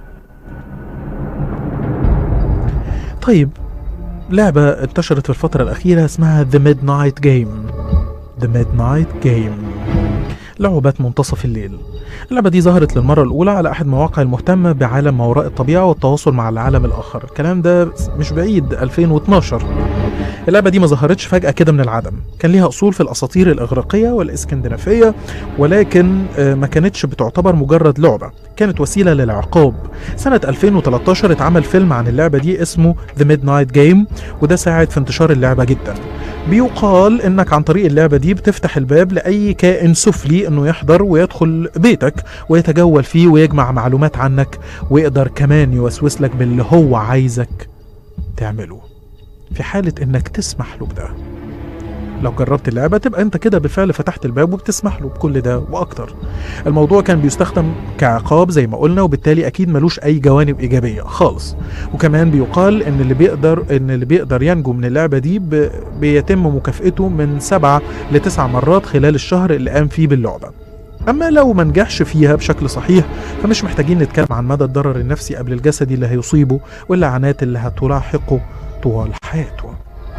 S2: طيب لعبة انتشرت في الفترة الأخيرة اسمها The Midnight Game The Midnight Game لعبات منتصف الليل اللعبة دي ظهرت للمرة الأولى على أحد مواقع المهتمة بعالم ما وراء الطبيعة والتواصل مع العالم الآخر الكلام ده مش بعيد 2012 اللعبة دي ما ظهرتش فجأة كده من العدم كان ليها أصول في الأساطير الإغريقية والإسكندنافية ولكن آه، ما كانتش بتعتبر مجرد لعبة كانت وسيلة للعقاب سنة 2013 اتعمل فيلم عن اللعبة دي اسمه The Midnight Game وده ساعد في انتشار اللعبة جدا بيقال انك عن طريق اللعبة دي بتفتح الباب لأي كائن سفلي انه يحضر ويدخل بيتك ويتجول فيه ويجمع معلومات عنك ويقدر كمان يوسوس لك باللي هو عايزك تعمله في حالة انك تسمح له بده لو جربت اللعبة تبقى انت كده بالفعل فتحت الباب وبتسمح له بكل ده واكتر الموضوع كان بيستخدم كعقاب زي ما قلنا وبالتالي اكيد ملوش اي جوانب ايجابية خالص وكمان بيقال ان اللي بيقدر ان اللي بيقدر ينجو من اللعبة دي ب... بيتم مكافئته من سبعة لتسع مرات خلال الشهر اللي قام فيه باللعبة أما لو ما نجحش فيها بشكل صحيح فمش محتاجين نتكلم عن مدى الضرر النفسي قبل الجسدي اللي هيصيبه واللعنات اللي هتلاحقه طوال حياته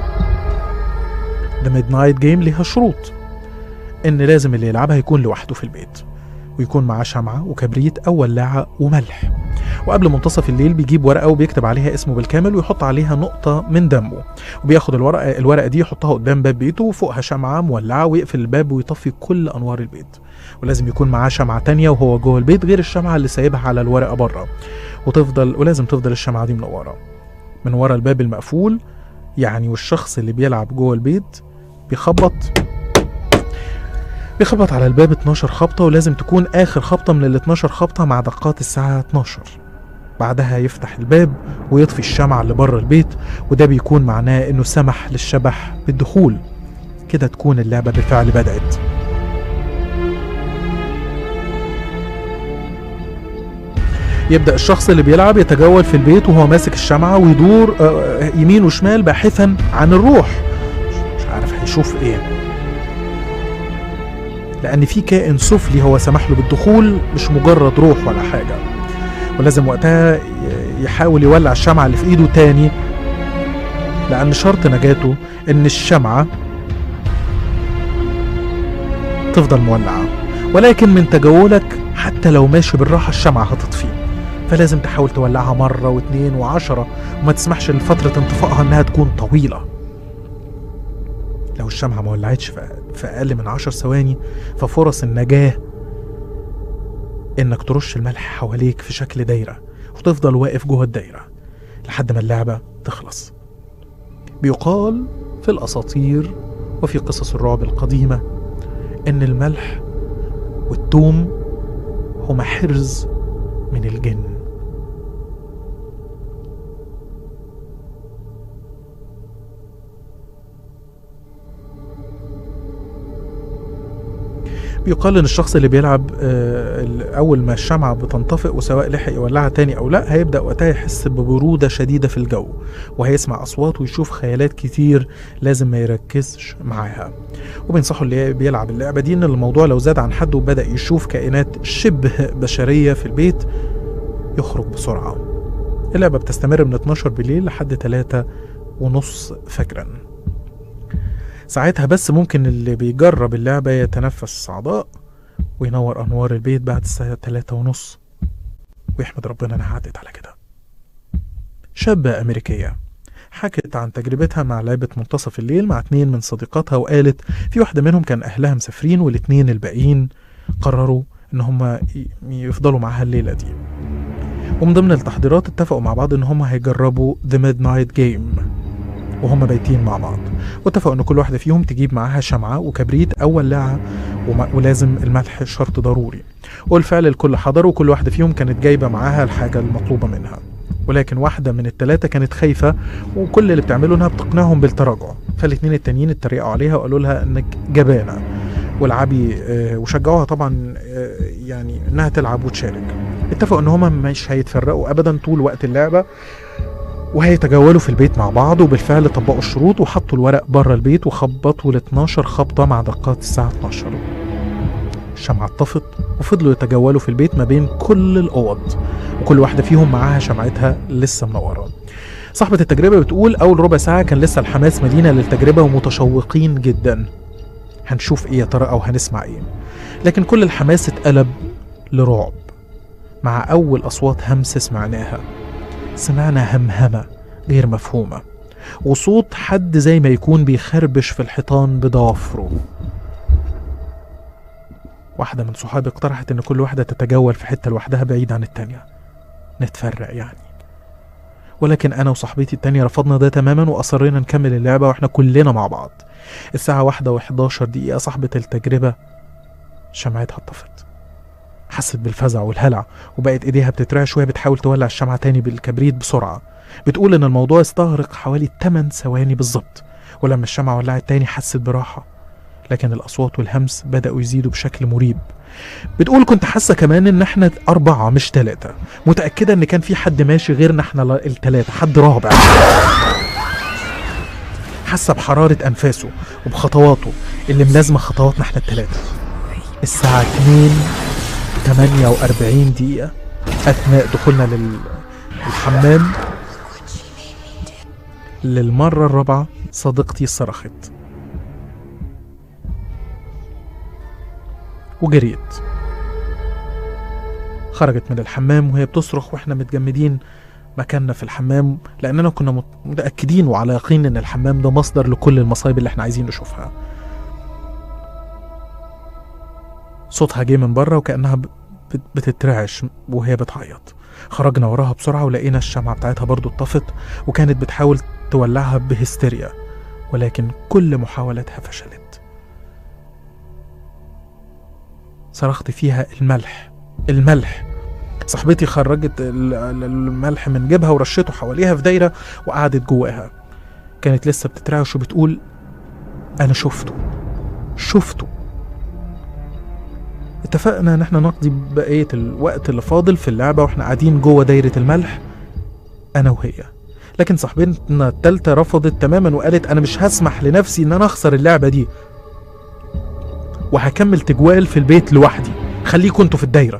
S2: The Midnight Game ليها شروط إن لازم اللي يلعبها يكون لوحده في البيت ويكون معاه شمعة وكبريت أو ولاعة وملح وقبل منتصف الليل بيجيب ورقة وبيكتب عليها اسمه بالكامل ويحط عليها نقطة من دمه وبياخد الورقة الورقة دي يحطها قدام باب بيته وفوقها شمعة مولعة ويقفل الباب ويطفي كل أنوار البيت ولازم يكون معاه شمعة تانية وهو جوه البيت غير الشمعة اللي سايبها على الورقة بره وتفضل ولازم تفضل الشمعة دي منورة من ورا الباب المقفول يعني والشخص اللي بيلعب جوه البيت بيخبط بيخبط على الباب 12 خبطة ولازم تكون آخر خبطة من ال 12 خبطة مع دقات الساعة 12 بعدها يفتح الباب ويطفي الشمعة اللي بره البيت وده بيكون معناه إنه سمح للشبح بالدخول كده تكون اللعبة بالفعل بدأت يبدأ الشخص اللي بيلعب يتجول في البيت وهو ماسك الشمعة ويدور آه، يمين وشمال باحثا عن الروح مش عارف هيشوف ايه لأن في كائن سفلي هو سمح له بالدخول مش مجرد روح ولا حاجة ولازم وقتها ي- يحاول يولع الشمعة اللي في ايده تاني لأن شرط نجاته إن الشمعة تفضل مولعة ولكن من تجولك حتى لو ماشي بالراحة الشمعة هتطفي فلازم تحاول تولعها مرة واتنين وعشرة وما تسمحش لفترة انطفائها انها تكون طويلة لو الشمعة ما ولعتش في في أقل من عشر ثواني ففرص النجاة إنك ترش الملح حواليك في شكل دايرة وتفضل واقف جوه الدايرة لحد ما اللعبة تخلص بيقال في الأساطير وفي قصص الرعب القديمة إن الملح والثوم هما حرز من الجن بيقال ان الشخص اللي بيلعب آه، ال- اول ما الشمعة بتنطفئ وسواء لحق يولعها تاني او لا هيبدأ وقتها يحس ببرودة شديدة في الجو وهيسمع اصوات ويشوف خيالات كتير لازم ما يركزش معاها وبينصحوا اللي بيلعب اللعبة دي ان الموضوع لو زاد عن حد وبدأ يشوف كائنات شبه بشرية في البيت يخرج بسرعة اللعبة بتستمر من 12 بالليل لحد 3 ونص فجرا ساعتها بس ممكن اللي بيجرب اللعبة يتنفس الصعداء وينور أنوار البيت بعد الساعة 3 ونص ويحمد ربنا إنها عدت على كده شابة أمريكية حكت عن تجربتها مع لعبة منتصف الليل مع اتنين من صديقاتها وقالت في واحدة منهم كان أهلها مسافرين والاتنين الباقيين قرروا إن هما ي- يفضلوا معاها الليلة دي ومن ضمن التحضيرات اتفقوا مع بعض إن هما هيجربوا The Midnight Game وهما بايتين مع بعض واتفقوا إن كل واحدة فيهم تجيب معاها شمعة وكبريت أو ولاعة وما- ولازم الملح شرط ضروري والفعل الكل حضر وكل واحدة فيهم كانت جايبة معاها الحاجة المطلوبة منها ولكن واحدة من التلاتة كانت خايفة وكل اللي بتعمله انها بتقنعهم بالتراجع فالاتنين التانيين اتريقوا عليها وقالوا لها انك جبانة والعبي آه، وشجعوها طبعا آه، يعني انها تلعب وتشارك اتفقوا ان هما مش هيتفرقوا ابدا طول وقت اللعبة وهيتجولوا في البيت مع بعض وبالفعل طبقوا الشروط وحطوا الورق بره البيت وخبطوا ل 12 خبطة مع دقات الساعة 12 الشمعة اتطفت وفضلوا يتجولوا في البيت ما بين كل الأوض وكل واحدة فيهم معاها شمعتها لسه منورة صاحبة التجربة بتقول أول ربع ساعة كان لسه الحماس مدينة للتجربة ومتشوقين جدا هنشوف إيه يا ترى أو هنسمع إيه لكن كل الحماس اتقلب لرعب مع أول أصوات همس سمعناها سمعنا همهمة غير مفهومة وصوت حد زي ما يكون بيخربش في الحيطان بضوافره واحدة من صحابي اقترحت إن كل واحدة تتجول في حتة لوحدها بعيد عن التانية نتفرق يعني ولكن أنا وصاحبتي التانية رفضنا ده تماما وأصرينا نكمل اللعبة وإحنا كلنا مع بعض الساعة واحدة وحداشر دقيقة صاحبة التجربة شمعتها اتطفت حست بالفزع والهلع وبقت ايديها بتترعش وهي بتحاول تولع الشمعة تاني بالكبريت بسرعة بتقول ان الموضوع استغرق حوالي 8 ثواني بالظبط ولما الشمعة ولعت تاني حست براحة لكن الأصوات والهمس بدأوا يزيدوا بشكل مريب بتقول كنت حاسة كمان إن إحنا أربعة مش تلاتة متأكدة إن كان في حد ماشي غيرنا إحنا ل- التلاتة حد رابع حاسة بحرارة أنفاسه وبخطواته اللي ملازمة خطواتنا إحنا التلاتة الساعة 2 48 دقيقة أثناء دخولنا لل- للحمام للمرة الرابعة صديقتي صرخت وجريت خرجت من الحمام وهي بتصرخ واحنا متجمدين مكاننا في الحمام لاننا كنا مت- متاكدين وعلى يقين ان الحمام ده مصدر لكل المصايب اللي احنا عايزين نشوفها صوتها جه من بره وكانها ب- بت- بتترعش وهي بتعيط خرجنا وراها بسرعه ولقينا الشمعه بتاعتها برضو اتطفت وكانت بتحاول تولعها بهستيريا ولكن كل محاولاتها فشلت صرخت فيها الملح الملح صاحبتي خرجت ال- ال- الملح من جيبها ورشته حواليها في دايرة وقعدت جواها كانت لسه بتترعش وبتقول أنا شفته شفته اتفقنا ان احنا نقضي بقية الوقت اللي فاضل في اللعبة واحنا قاعدين جوه دايرة الملح انا وهي لكن صاحبتنا التالتة رفضت تماما وقالت انا مش هسمح لنفسي ان انا اخسر اللعبة دي وهكمل تجوال في البيت لوحدي خليكوا انتوا في الدايرة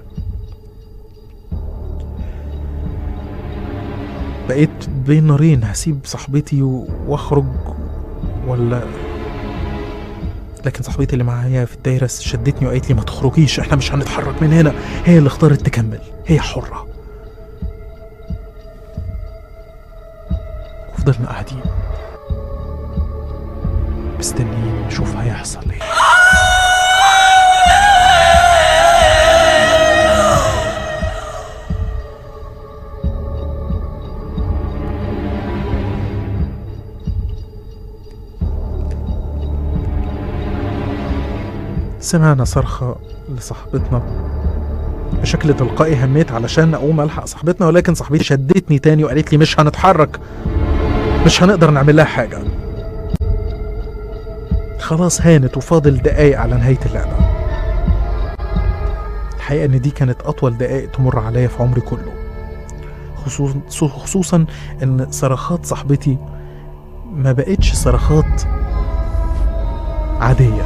S2: بقيت بين نارين هسيب صاحبتي و- واخرج ولا لكن صاحبتي اللي معايا في الدايرة شدتني وقالت لي ما تخرجيش احنا مش هنتحرك من هنا هي اللي اختارت تكمل هي حرة وفضلنا قاعدين مستنيين نشوف هيحصل ايه سمعنا صرخة لصاحبتنا بشكل تلقائي هميت علشان اقوم الحق صاحبتنا ولكن صاحبتي شدتني تاني وقالت لي مش هنتحرك مش هنقدر نعمل لها حاجة خلاص هانت وفاضل دقايق على نهاية اللعبة الحقيقة ان دي كانت اطول دقايق تمر عليا في عمري كله خصوصا خصوصا ان صرخات صاحبتي ما بقتش صرخات عاديه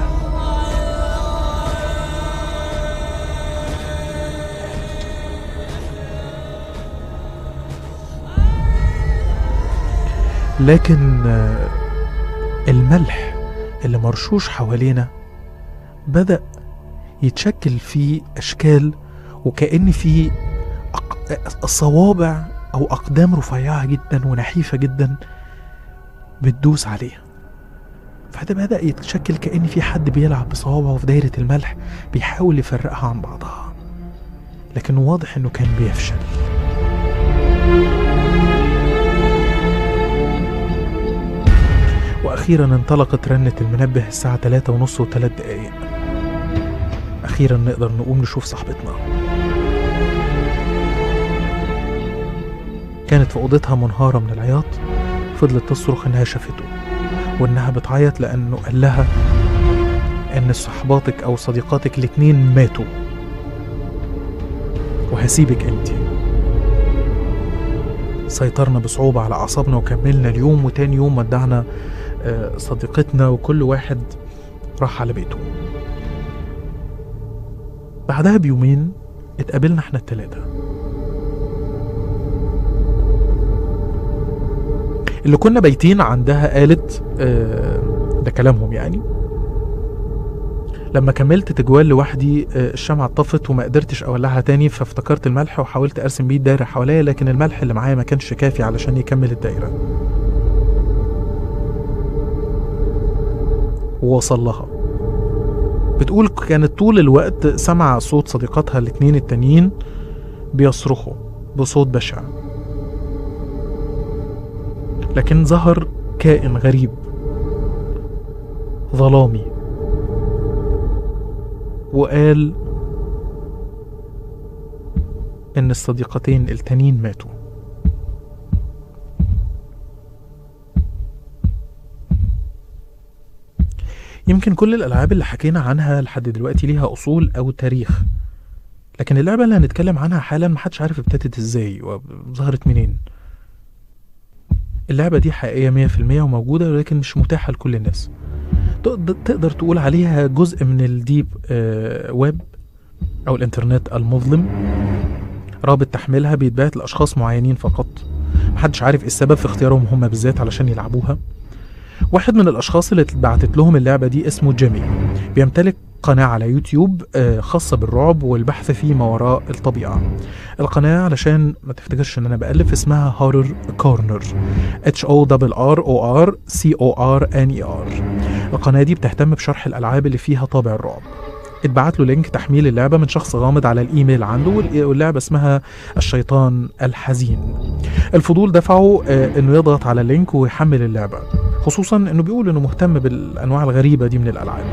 S2: لكن آه، الملح اللي مرشوش حوالينا بدأ يتشكل فيه أشكال وكأن فيه أق- صوابع أو أقدام رفيعة جدا ونحيفة جدا بتدوس عليها فده بدأ يتشكل كأن في حد بيلعب بصوابعه في دايرة الملح بيحاول يفرقها عن بعضها لكن واضح انه كان بيفشل وأخيرا انطلقت رنة المنبه الساعة تلاتة ونص وثلاث دقايق أخيرا نقدر نقوم نشوف صاحبتنا كانت في أوضتها منهارة من العياط فضلت تصرخ إنها شافته وإنها بتعيط لأنه قال لها إن صحباتك أو صديقاتك الاتنين ماتوا وهسيبك أنت سيطرنا بصعوبة على أعصابنا وكملنا اليوم وتاني يوم ودعنا آه، صديقتنا وكل واحد راح على بيته بعدها بيومين اتقابلنا احنا التلاتة اللي كنا بايتين عندها قالت آه، ده كلامهم يعني لما كملت تجوال لوحدي آه، الشمعة اتطفت وما قدرتش اولعها تاني فافتكرت الملح وحاولت ارسم بيه الدايرة حواليا لكن الملح اللي معايا ما كانش كافي علشان يكمل الدايرة ووصل لها بتقول كانت طول الوقت سمع صوت صديقاتها الاتنين التانيين بيصرخوا بصوت بشع لكن ظهر كائن غريب ظلامي وقال ان الصديقتين التانيين ماتوا يمكن كل الالعاب اللي حكينا عنها لحد دلوقتي ليها اصول او تاريخ لكن اللعبه اللي هنتكلم عنها حالا محدش عارف ابتدت ازاي وظهرت منين اللعبه دي حقيقيه 100% وموجوده ولكن مش متاحه لكل الناس تقدر تقدر تقول عليها جزء من الديب آه، ويب او الانترنت المظلم رابط تحميلها بيتبعت لاشخاص معينين فقط محدش عارف ايه السبب في اختيارهم هم بالذات علشان يلعبوها واحد من الاشخاص اللي اتبعتت لهم اللعبه دي اسمه جيمي بيمتلك قناة على يوتيوب آه، خاصة بالرعب والبحث في ما وراء الطبيعة القناة علشان ما تفتكرش ان انا بألف اسمها هورر كورنر H O R R O R C O R N E R القناة دي بتهتم بشرح الألعاب اللي فيها طابع الرعب اتبعت له لينك تحميل اللعبة من شخص غامض على الإيميل عنده وال- واللعبة اسمها الشيطان الحزين الفضول دفعه آه، انه يضغط على اللينك ويحمل اللعبة خصوصا انه بيقول انه مهتم بالانواع الغريبة دي من الالعاب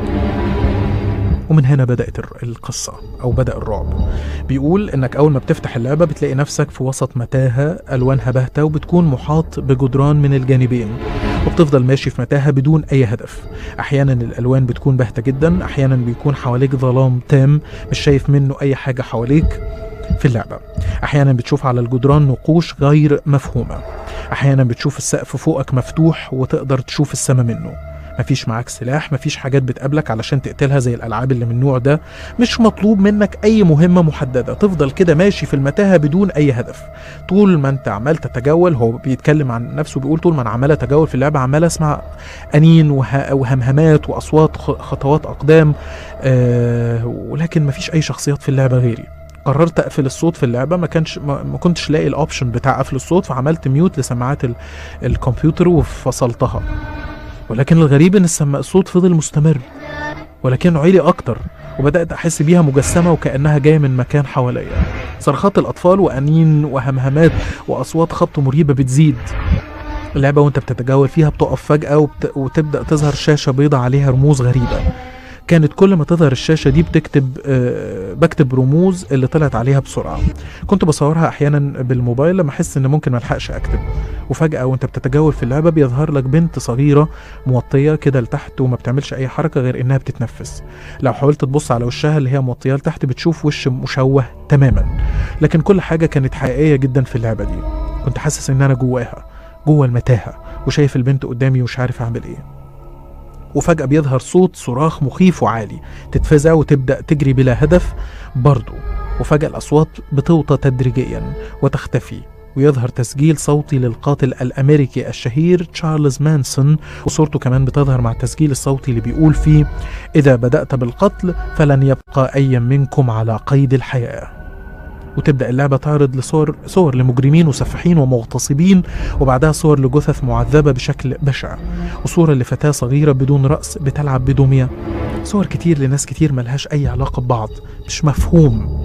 S2: ومن هنا بدأت الر- القصة أو بدأ الرعب بيقول إنك أول ما بتفتح اللعبة بتلاقي نفسك في وسط متاهة ألوانها باهتة وبتكون محاط بجدران من الجانبين وبتفضل ماشي في متاهة بدون أي هدف أحيانا الألوان بتكون باهتة جدا أحيانا بيكون حواليك ظلام تام مش شايف منه أي حاجة حواليك في اللعبة أحيانا بتشوف على الجدران نقوش غير مفهومة أحيانا بتشوف السقف فوقك مفتوح وتقدر تشوف السما منه مفيش معاك سلاح مفيش حاجات بتقابلك علشان تقتلها زي الألعاب اللي من النوع ده مش مطلوب منك أي مهمة محددة تفضل كده ماشي في المتاهة بدون أي هدف طول ما أنت عمال تتجول هو بيتكلم عن نفسه بيقول طول ما أنا عمال أتجول في اللعبة عمال أسمع أنين وه- وهمهمات وأصوات خ- خطوات أقدام آه ولكن مفيش أي شخصيات في اللعبة غيري قررت اقفل الصوت في اللعبه ما كانش ما, ما كنتش لاقي الاوبشن بتاع قفل الصوت فعملت ميوت لسماعات ال- الكمبيوتر وفصلتها ولكن الغريب ان السم... الصوت فضل مستمر ولكنه عالي اكتر وبدات احس بيها مجسمه وكانها جايه من مكان حواليا صرخات الاطفال وانين وهمهمات واصوات خبط مريبه بتزيد اللعبه وانت بتتجول فيها بتقف فجاه وبت... وتبدا تظهر شاشه بيضاء عليها رموز غريبه كانت كل ما تظهر الشاشة دي بتكتب آه بكتب رموز اللي طلعت عليها بسرعة كنت بصورها أحيانا بالموبايل لما أحس إن ممكن ملحقش أكتب وفجأة وأنت بتتجول في اللعبة بيظهر لك بنت صغيرة موطية كده لتحت وما بتعملش أي حركة غير إنها بتتنفس لو حاولت تبص على وشها اللي هي موطية لتحت بتشوف وش مشوه تماما لكن كل حاجة كانت حقيقية جدا في اللعبة دي كنت حاسس إن أنا جواها جوه المتاهة وشايف البنت قدامي ومش عارف أعمل إيه وفجأة بيظهر صوت صراخ مخيف وعالي تتفزع وتبدأ تجري بلا هدف برضه وفجأة الأصوات بتوطى تدريجيا وتختفي ويظهر تسجيل صوتي للقاتل الأمريكي الشهير تشارلز مانسون وصورته كمان بتظهر مع التسجيل الصوتي اللي بيقول فيه إذا بدأت بالقتل فلن يبقى أي منكم على قيد الحياة وتبدأ اللعبة تعرض لصور صور لمجرمين وسفاحين ومغتصبين وبعدها صور لجثث معذبة بشكل بشع وصورة لفتاة صغيرة بدون رأس بتلعب بدمية صور كتير لناس كتير ملهاش أي علاقة ببعض مش مفهوم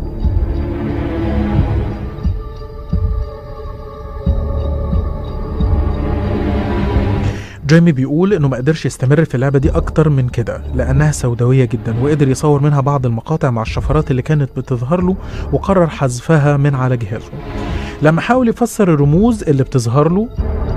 S2: جيمي بيقول انه ما قدرش يستمر في اللعبه دي اكتر من كده لانها سوداويه جدا وقدر يصور منها بعض المقاطع مع الشفرات اللي كانت بتظهر له وقرر حذفها من على جهازه لما حاول يفسر الرموز اللي بتظهر له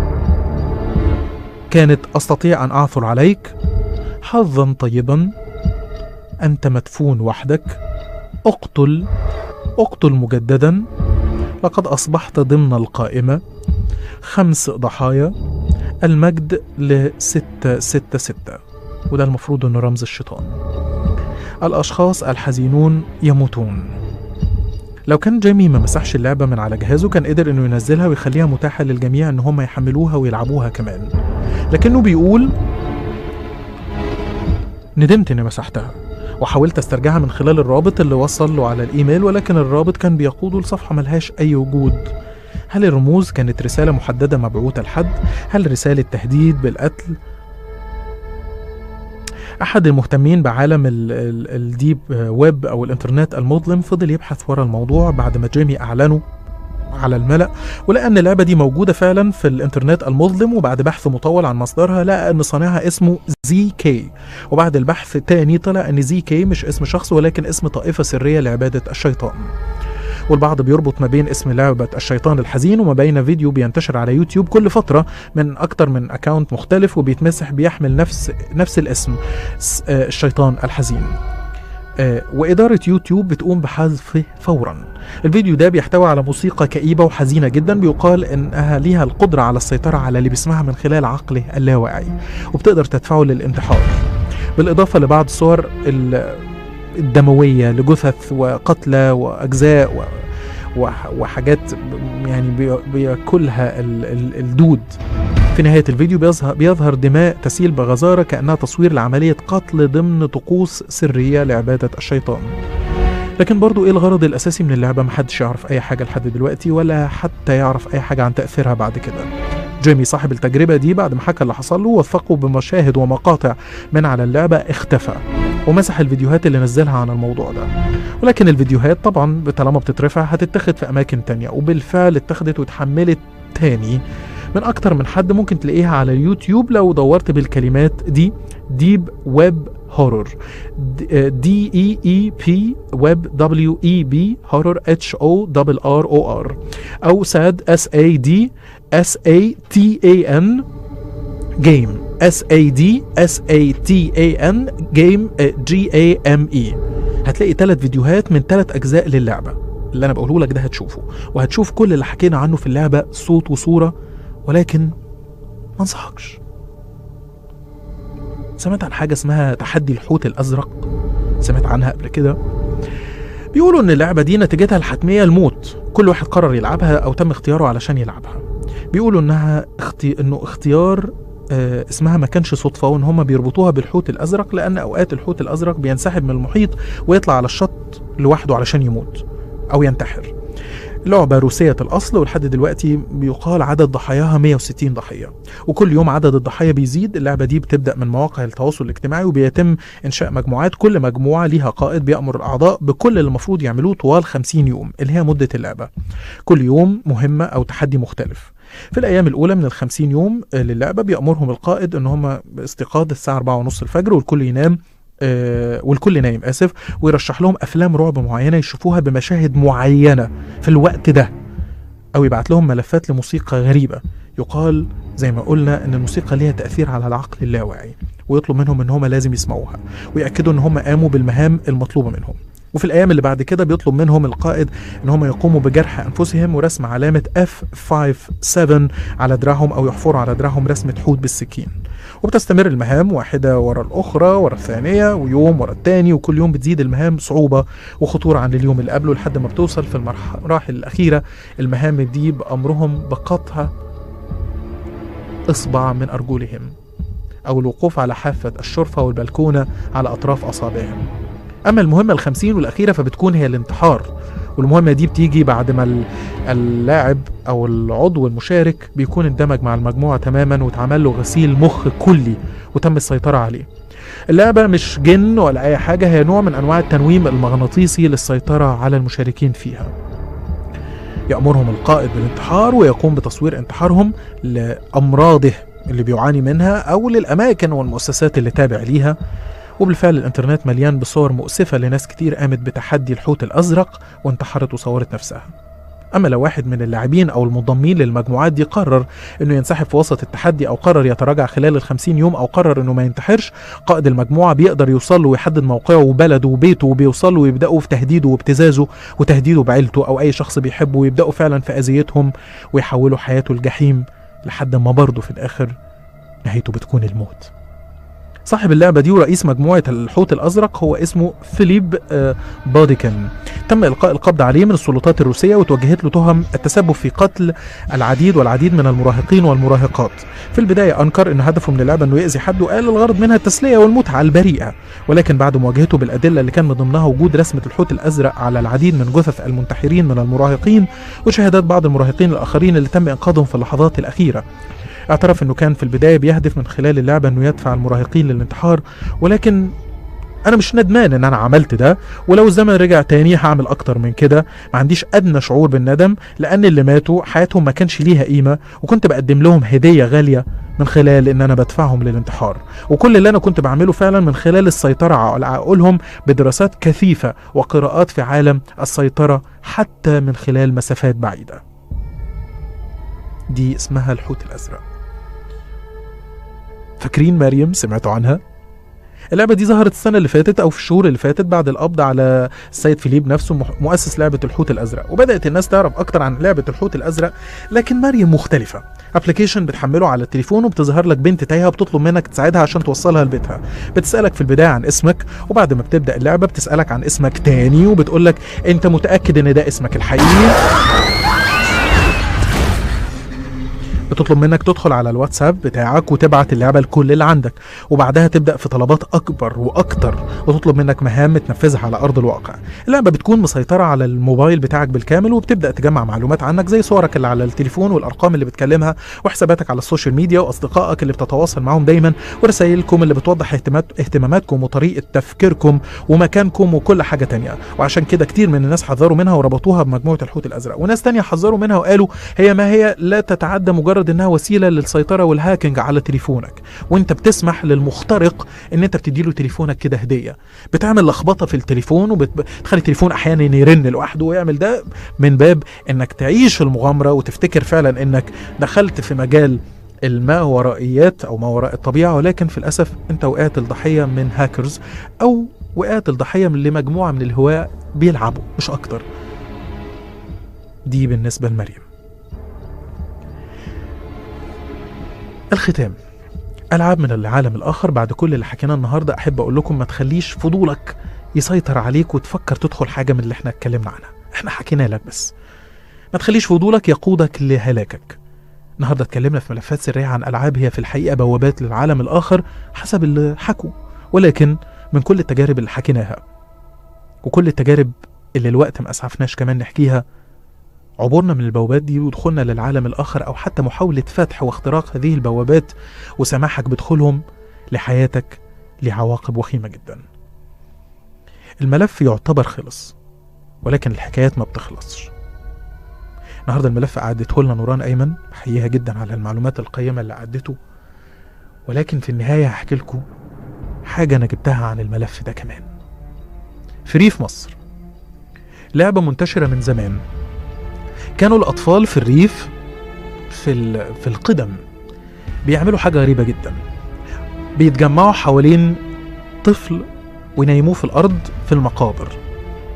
S2: كانت استطيع ان اعثر عليك حظا طيبا انت مدفون وحدك اقتل اقتل مجددا لقد اصبحت ضمن القائمه خمس ضحايا المجد لستة ستة ستة وده المفروض انه رمز الشيطان الاشخاص الحزينون يموتون لو كان جيمي ما مسحش اللعبة من على جهازه كان قدر انه ينزلها ويخليها متاحة للجميع ان هم يحملوها ويلعبوها كمان لكنه بيقول ندمت اني مسحتها وحاولت استرجعها من خلال الرابط اللي وصل له على الايميل ولكن الرابط كان بيقوده لصفحة ملهاش اي وجود هل الرموز كانت رسالة محددة مبعوثة لحد؟ هل رسالة تهديد بالقتل؟ أحد المهتمين بعالم ال- ال- الديب ويب أو الإنترنت المظلم فضل يبحث ورا الموضوع بعد ما جيمي أعلنه على الملأ ولقى ان اللعبة دي موجودة فعلا في الانترنت المظلم وبعد بحث مطول عن مصدرها لقى ان صانعها اسمه زي كي وبعد البحث التاني طلع ان زي كي مش اسم شخص ولكن اسم طائفة سرية لعبادة الشيطان والبعض بيربط ما بين اسم لعبة الشيطان الحزين وما بين فيديو بينتشر على يوتيوب كل فترة من أكتر من أكاونت مختلف وبيتمسح بيحمل نفس نفس الاسم س- آه، الشيطان الحزين آه، وإدارة يوتيوب بتقوم بحذفه فورا الفيديو ده بيحتوي على موسيقى كئيبة وحزينة جدا بيقال إنها ليها القدرة على السيطرة على اللي بيسمعها من خلال عقله اللاواعي وبتقدر تدفعه للانتحار بالإضافة لبعض الصور ال- الدموية لجثث وقتلى وأجزاء و وح- وحاجات ب- يعني بي- بياكلها ال- ال- الدود في نهاية الفيديو بيظهر, بيظهر دماء تسيل بغزارة كأنها تصوير لعملية قتل ضمن طقوس سرية لعبادة الشيطان لكن برضو ايه الغرض الأساسي من اللعبة محدش يعرف أي حاجة لحد دلوقتي ولا حتى يعرف أي حاجة عن تأثيرها بعد كده جيمي صاحب التجربة دي بعد ما حكى اللي حصل له وثقه بمشاهد ومقاطع من على اللعبة اختفى ومسح الفيديوهات اللي نزلها عن الموضوع ده ولكن الفيديوهات طبعا طالما بتترفع هتتاخد في أماكن تانية وبالفعل اتخذت واتحملت تاني من أكتر من حد ممكن تلاقيها على اليوتيوب لو دورت بالكلمات دي ديب ويب هورور دي اي اي بي ويب دبليو اي بي هورور اتش او دبل ار او ار او ساد اس اي دي اس اي تي اي ان جيم اس اي دي اس اي تي اي ان جيم جي اي ام اي هتلاقي ثلاث فيديوهات من ثلاث اجزاء للعبه اللي انا بقوله لك ده هتشوفه وهتشوف كل اللي حكينا عنه في اللعبه صوت وصوره ولكن ما انصحكش سمعت عن حاجه اسمها تحدي الحوت الازرق سمعت عنها قبل كده بيقولوا ان اللعبه دي نتيجتها الحتميه الموت كل واحد قرر يلعبها او تم اختياره علشان يلعبها بيقولوا انها اختي... انه اختيار آه، اسمها ما كانش صدفه وان هم بيربطوها بالحوت الازرق لان اوقات الحوت الازرق بينسحب من المحيط ويطلع على الشط لوحده علشان يموت او ينتحر لعبة روسية الأصل ولحد دلوقتي بيقال عدد ضحاياها 160 ضحية وكل يوم عدد الضحايا بيزيد اللعبة دي بتبدأ من مواقع التواصل الاجتماعي وبيتم إنشاء مجموعات كل مجموعة ليها قائد بيأمر الأعضاء بكل اللي المفروض يعملوه طوال 50 يوم اللي هي مدة اللعبة كل يوم مهمة أو تحدي مختلف في الأيام الأولى من الخمسين يوم آه، للعبة بيأمرهم القائد إن هم باستيقاظ الساعة 4 ونص الفجر والكل ينام آه، والكل نايم آسف ويرشح لهم أفلام رعب معينة يشوفوها بمشاهد معينة في الوقت ده أو يبعت لهم ملفات لموسيقى غريبة يقال زي ما قلنا إن الموسيقى ليها تأثير على العقل اللاواعي ويطلب منهم إن هم لازم يسمعوها ويأكدوا إن هم قاموا بالمهام المطلوبة منهم وفي الايام اللي بعد كده بيطلب منهم القائد ان هم يقوموا بجرح انفسهم ورسم علامه F57 على دراعهم او يحفروا على دراعهم رسمه حوت بالسكين وبتستمر المهام واحدة ورا الأخرى ورا الثانية ويوم ورا التاني وكل يوم بتزيد المهام صعوبة وخطورة عن اليوم اللي قبله لحد ما بتوصل في المراحل الأخيرة المهام دي بأمرهم بقطع إصبع من أرجلهم أو الوقوف على حافة الشرفة والبلكونة على أطراف أصابعهم أما المهمة الخمسين والأخيرة فبتكون هي الانتحار والمهمة دي بتيجي بعد ما ال- اللاعب أو العضو المشارك بيكون اندمج مع المجموعة تماما واتعمل له غسيل مخ كلي وتم السيطرة عليه اللعبة مش جن ولا أي حاجة هي نوع من أنواع التنويم المغناطيسي للسيطرة على المشاركين فيها يأمرهم القائد بالانتحار ويقوم بتصوير انتحارهم لأمراضه اللي بيعاني منها أو للأماكن والمؤسسات اللي تابع ليها وبالفعل الانترنت مليان بصور مؤسفة لناس كتير قامت بتحدي الحوت الأزرق وانتحرت وصورت نفسها أما لو واحد من اللاعبين أو المنضمين للمجموعات دي قرر إنه ينسحب في وسط التحدي أو قرر يتراجع خلال الخمسين يوم أو قرر إنه ما ينتحرش قائد المجموعة بيقدر يوصل له ويحدد موقعه وبلده وبيته وبيوصل له ويبدأوا في تهديده وابتزازه وتهديده بعيلته أو أي شخص بيحبه ويبدأوا فعلا في أذيتهم ويحولوا حياته الجحيم لحد ما برضه في الآخر نهايته بتكون الموت صاحب اللعبة دي ورئيس مجموعة الحوت الأزرق هو اسمه فيليب آه، باديكن تم إلقاء القبض عليه من السلطات الروسية وتوجهت له تهم التسبب في قتل العديد والعديد من المراهقين والمراهقات في البداية أنكر أن هدفه من اللعبة أنه يأذي حد وقال الغرض منها التسلية والمتعة البريئة ولكن بعد مواجهته بالأدلة اللي كان من ضمنها وجود رسمة الحوت الأزرق على العديد من جثث المنتحرين من المراهقين وشهادات بعض المراهقين الآخرين اللي تم إنقاذهم في اللحظات الأخيرة اعترف انه كان في البدايه بيهدف من خلال اللعبه انه يدفع المراهقين للانتحار ولكن انا مش ندمان ان انا عملت ده ولو الزمن رجع تاني هعمل اكتر من كده ما عنديش ادنى شعور بالندم لان اللي ماتوا حياتهم ما كانش ليها قيمه وكنت بقدم لهم هديه غاليه من خلال ان انا بدفعهم للانتحار وكل اللي انا كنت بعمله فعلا من خلال السيطره على عقولهم بدراسات كثيفه وقراءات في عالم السيطره حتى من خلال مسافات بعيده دي اسمها الحوت الازرق فاكرين مريم سمعتوا عنها اللعبة دي ظهرت السنة اللي فاتت أو في الشهور اللي فاتت بعد القبض على السيد فيليب نفسه مح- مؤسس لعبة الحوت الأزرق وبدأت الناس تعرف أكتر عن لعبة الحوت الأزرق لكن مريم مختلفة ابلكيشن بتحمله على التليفون وبتظهر لك بنت تايهة بتطلب منك تساعدها عشان توصلها لبيتها بتسألك في البداية عن اسمك وبعد ما بتبدأ اللعبة بتسألك عن اسمك تاني وبتقول لك أنت متأكد إن ده اسمك الحقيقي بتطلب منك تدخل على الواتساب بتاعك وتبعت اللعبه لكل اللي عندك وبعدها تبدا في طلبات اكبر واكتر وتطلب منك مهام تنفذها على ارض الواقع اللعبه بتكون مسيطره على الموبايل بتاعك بالكامل وبتبدا تجمع معلومات عنك زي صورك اللي على التليفون والارقام اللي بتكلمها وحساباتك على السوشيال ميديا واصدقائك اللي بتتواصل معاهم دايما ورسائلكم اللي بتوضح اهتمامات اهتماماتكم وطريقه تفكيركم ومكانكم وكل حاجه تانية وعشان كده كتير من الناس حذروا منها وربطوها بمجموعه الحوت الازرق وناس تانية حذروا منها وقالوا هي ما هي لا تتعدى مجرد انها وسيله للسيطره والهاكينج على تليفونك وانت بتسمح للمخترق ان انت بتديله تليفونك كده هديه بتعمل لخبطه في التليفون وبتخلي التليفون احيانا يرن لوحده ويعمل ده من باب انك تعيش المغامره وتفتكر فعلا انك دخلت في مجال الماورائيات او ما وراء الطبيعه ولكن في الاسف انت وقعت الضحيه من هاكرز او وقعت الضحيه من لمجموعه من الهواة بيلعبوا مش اكتر دي بالنسبه لمريم الختام ألعاب من العالم الآخر بعد كل اللي حكيناه النهاردة أحب أقول لكم ما تخليش فضولك يسيطر عليك وتفكر تدخل حاجة من اللي احنا اتكلمنا عنها احنا حكينا لك بس ما تخليش فضولك يقودك لهلاكك النهاردة اتكلمنا في ملفات سرية عن ألعاب هي في الحقيقة بوابات للعالم الآخر حسب اللي حكوا ولكن من كل التجارب اللي حكيناها وكل التجارب اللي الوقت ما أسعفناش كمان نحكيها عبورنا من البوابات دي ودخولنا للعالم الآخر أو حتى محاولة فتح واختراق هذه البوابات وسماحك بدخولهم لحياتك لعواقب وخيمة جدا الملف يعتبر خلص ولكن الحكايات ما بتخلصش النهارده الملف عدته لنا نوران ايمن بحييها جدا على المعلومات القيمه اللي عدته ولكن في النهايه هحكي لكم حاجه انا جبتها عن الملف ده كمان في ريف مصر لعبه منتشره من زمان كانوا الاطفال في الريف في ال- في القدم بيعملوا حاجه غريبه جدا بيتجمعوا حوالين طفل وينيموه في الارض في المقابر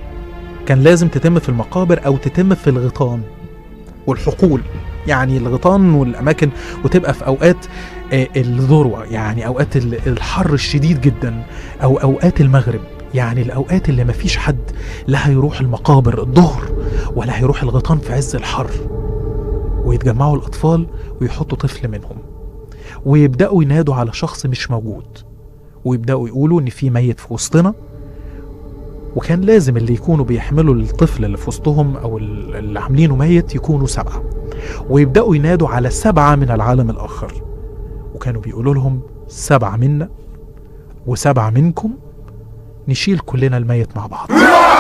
S2: كان لازم تتم في المقابر او تتم في الغيطان والحقول يعني الغيطان والاماكن وتبقى في اوقات آه، الذروه يعني اوقات ال- الحر الشديد جدا او اوقات المغرب يعني الاوقات اللي مفيش حد لا هيروح المقابر الظهر ولا هيروح الغيطان في عز الحر ويتجمعوا الاطفال ويحطوا طفل منهم ويبداوا ينادوا على شخص مش موجود ويبداوا يقولوا ان في ميت في وسطنا وكان لازم اللي يكونوا بيحملوا الطفل اللي في وسطهم او ال- اللي عاملينه ميت يكونوا سبعه ويبداوا ينادوا على سبعه من العالم الاخر وكانوا بيقولوا لهم سبعه منا وسبعه منكم نشيل كلنا الميت مع بعض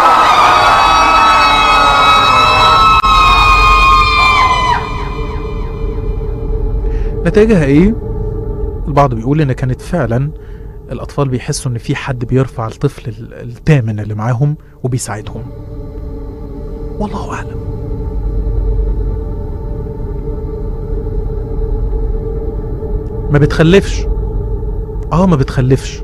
S2: نتائجها ايه؟ البعض بيقول ان كانت فعلا الاطفال بيحسوا ان في حد بيرفع الطفل ال- الثامن اللي معاهم وبيساعدهم والله اعلم ما بتخلفش اه ما بتخلفش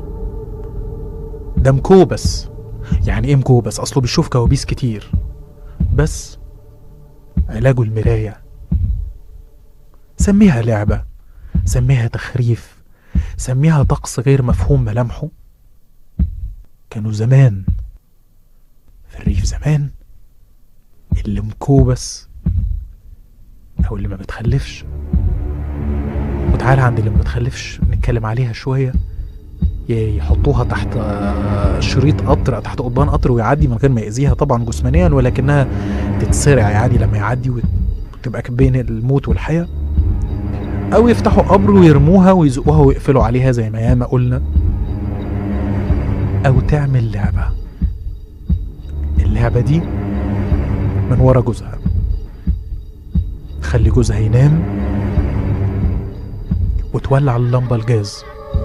S2: ده مكوبس يعني ايه مكوبس اصله بيشوف كوابيس كتير بس علاجه المرايه سميها لعبه سميها تخريف سميها طقس غير مفهوم ملامحه كانوا زمان في الريف زمان اللي مكوبس او اللي ما بتخلفش وتعالى عند اللي ما بتخلفش نتكلم عليها شويه ي- يحطوها تحت آه، شريط قطر تحت قضبان قطر ويعدي من غير ما يأذيها طبعا جسمانيا ولكنها تتسرع يعني لما يعدي وتبقى بين الموت والحياه او يفتحوا قبر ويرموها ويزقوها ويقفلوا عليها زي ما ياما قلنا او تعمل لعبه اللعبه دي من ورا جوزها تخلي جوزها ينام وتولع اللمبه الجاز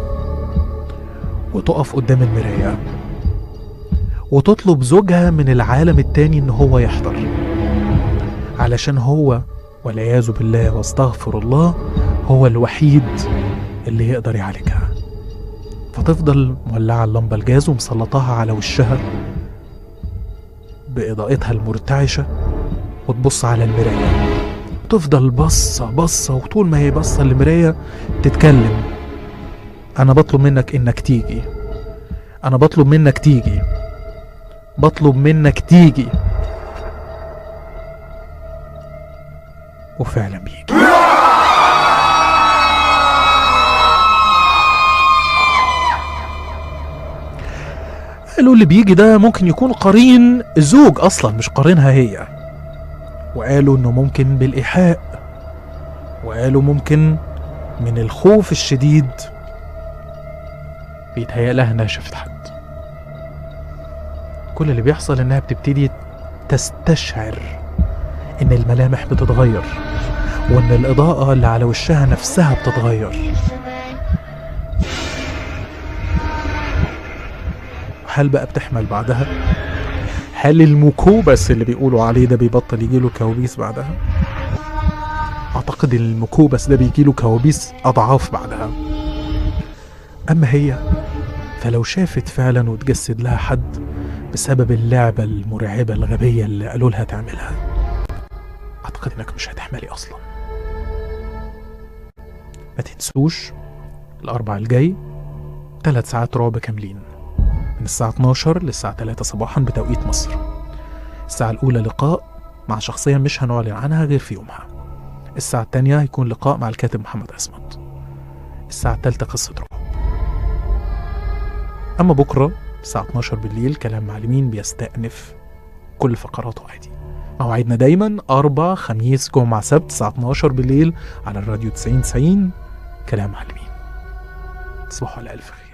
S2: وتقف قدام المرايه وتطلب زوجها من العالم التاني ان هو يحضر علشان هو والعياذ بالله واستغفر الله هو الوحيد اللي يقدر يعالجها فتفضل مولعة اللمبة الجاز ومسلطاها على وشها بإضاءتها المرتعشة وتبص على المراية تفضل بصة بصة وطول ما هي بصة المراية تتكلم أنا بطلب منك إنك تيجي أنا بطلب منك تيجي بطلب منك تيجي وفعلا بيجي قالوا اللي بيجي ده ممكن يكون قرين زوج اصلا مش قرينها هي وقالوا انه ممكن بالايحاء وقالوا ممكن من الخوف الشديد بيتهيأ لها انها شافت حد كل اللي بيحصل انها بتبتدي تستشعر ان الملامح بتتغير وان الاضاءة اللي على وشها نفسها بتتغير هل بقى بتحمل بعدها هل المكوبس اللي بيقولوا عليه ده بيبطل يجيله كوابيس بعدها اعتقد ان المكوبس ده بيجيله كوابيس اضعاف بعدها اما هي فلو شافت فعلا وتجسد لها حد بسبب اللعبة المرعبة الغبية اللي قالوا لها تعملها اعتقد انك مش هتحملي اصلا ما تنسوش الاربع الجاي ثلاث ساعات رعب كاملين من الساعة 12 للساعة 3 صباحا بتوقيت مصر الساعة الأولى لقاء مع شخصية مش هنعلن عنها غير في يومها الساعة التانية هيكون لقاء مع الكاتب محمد أسمت الساعة التالتة قصة رعب أما بكرة الساعة 12 بالليل كلام معلمين بيستأنف كل فقراته عادي موعدنا دايما أربع خميس جمعة سبت الساعة 12 بالليل على الراديو 90 90 كلام معلمين تصبحوا على ألف خير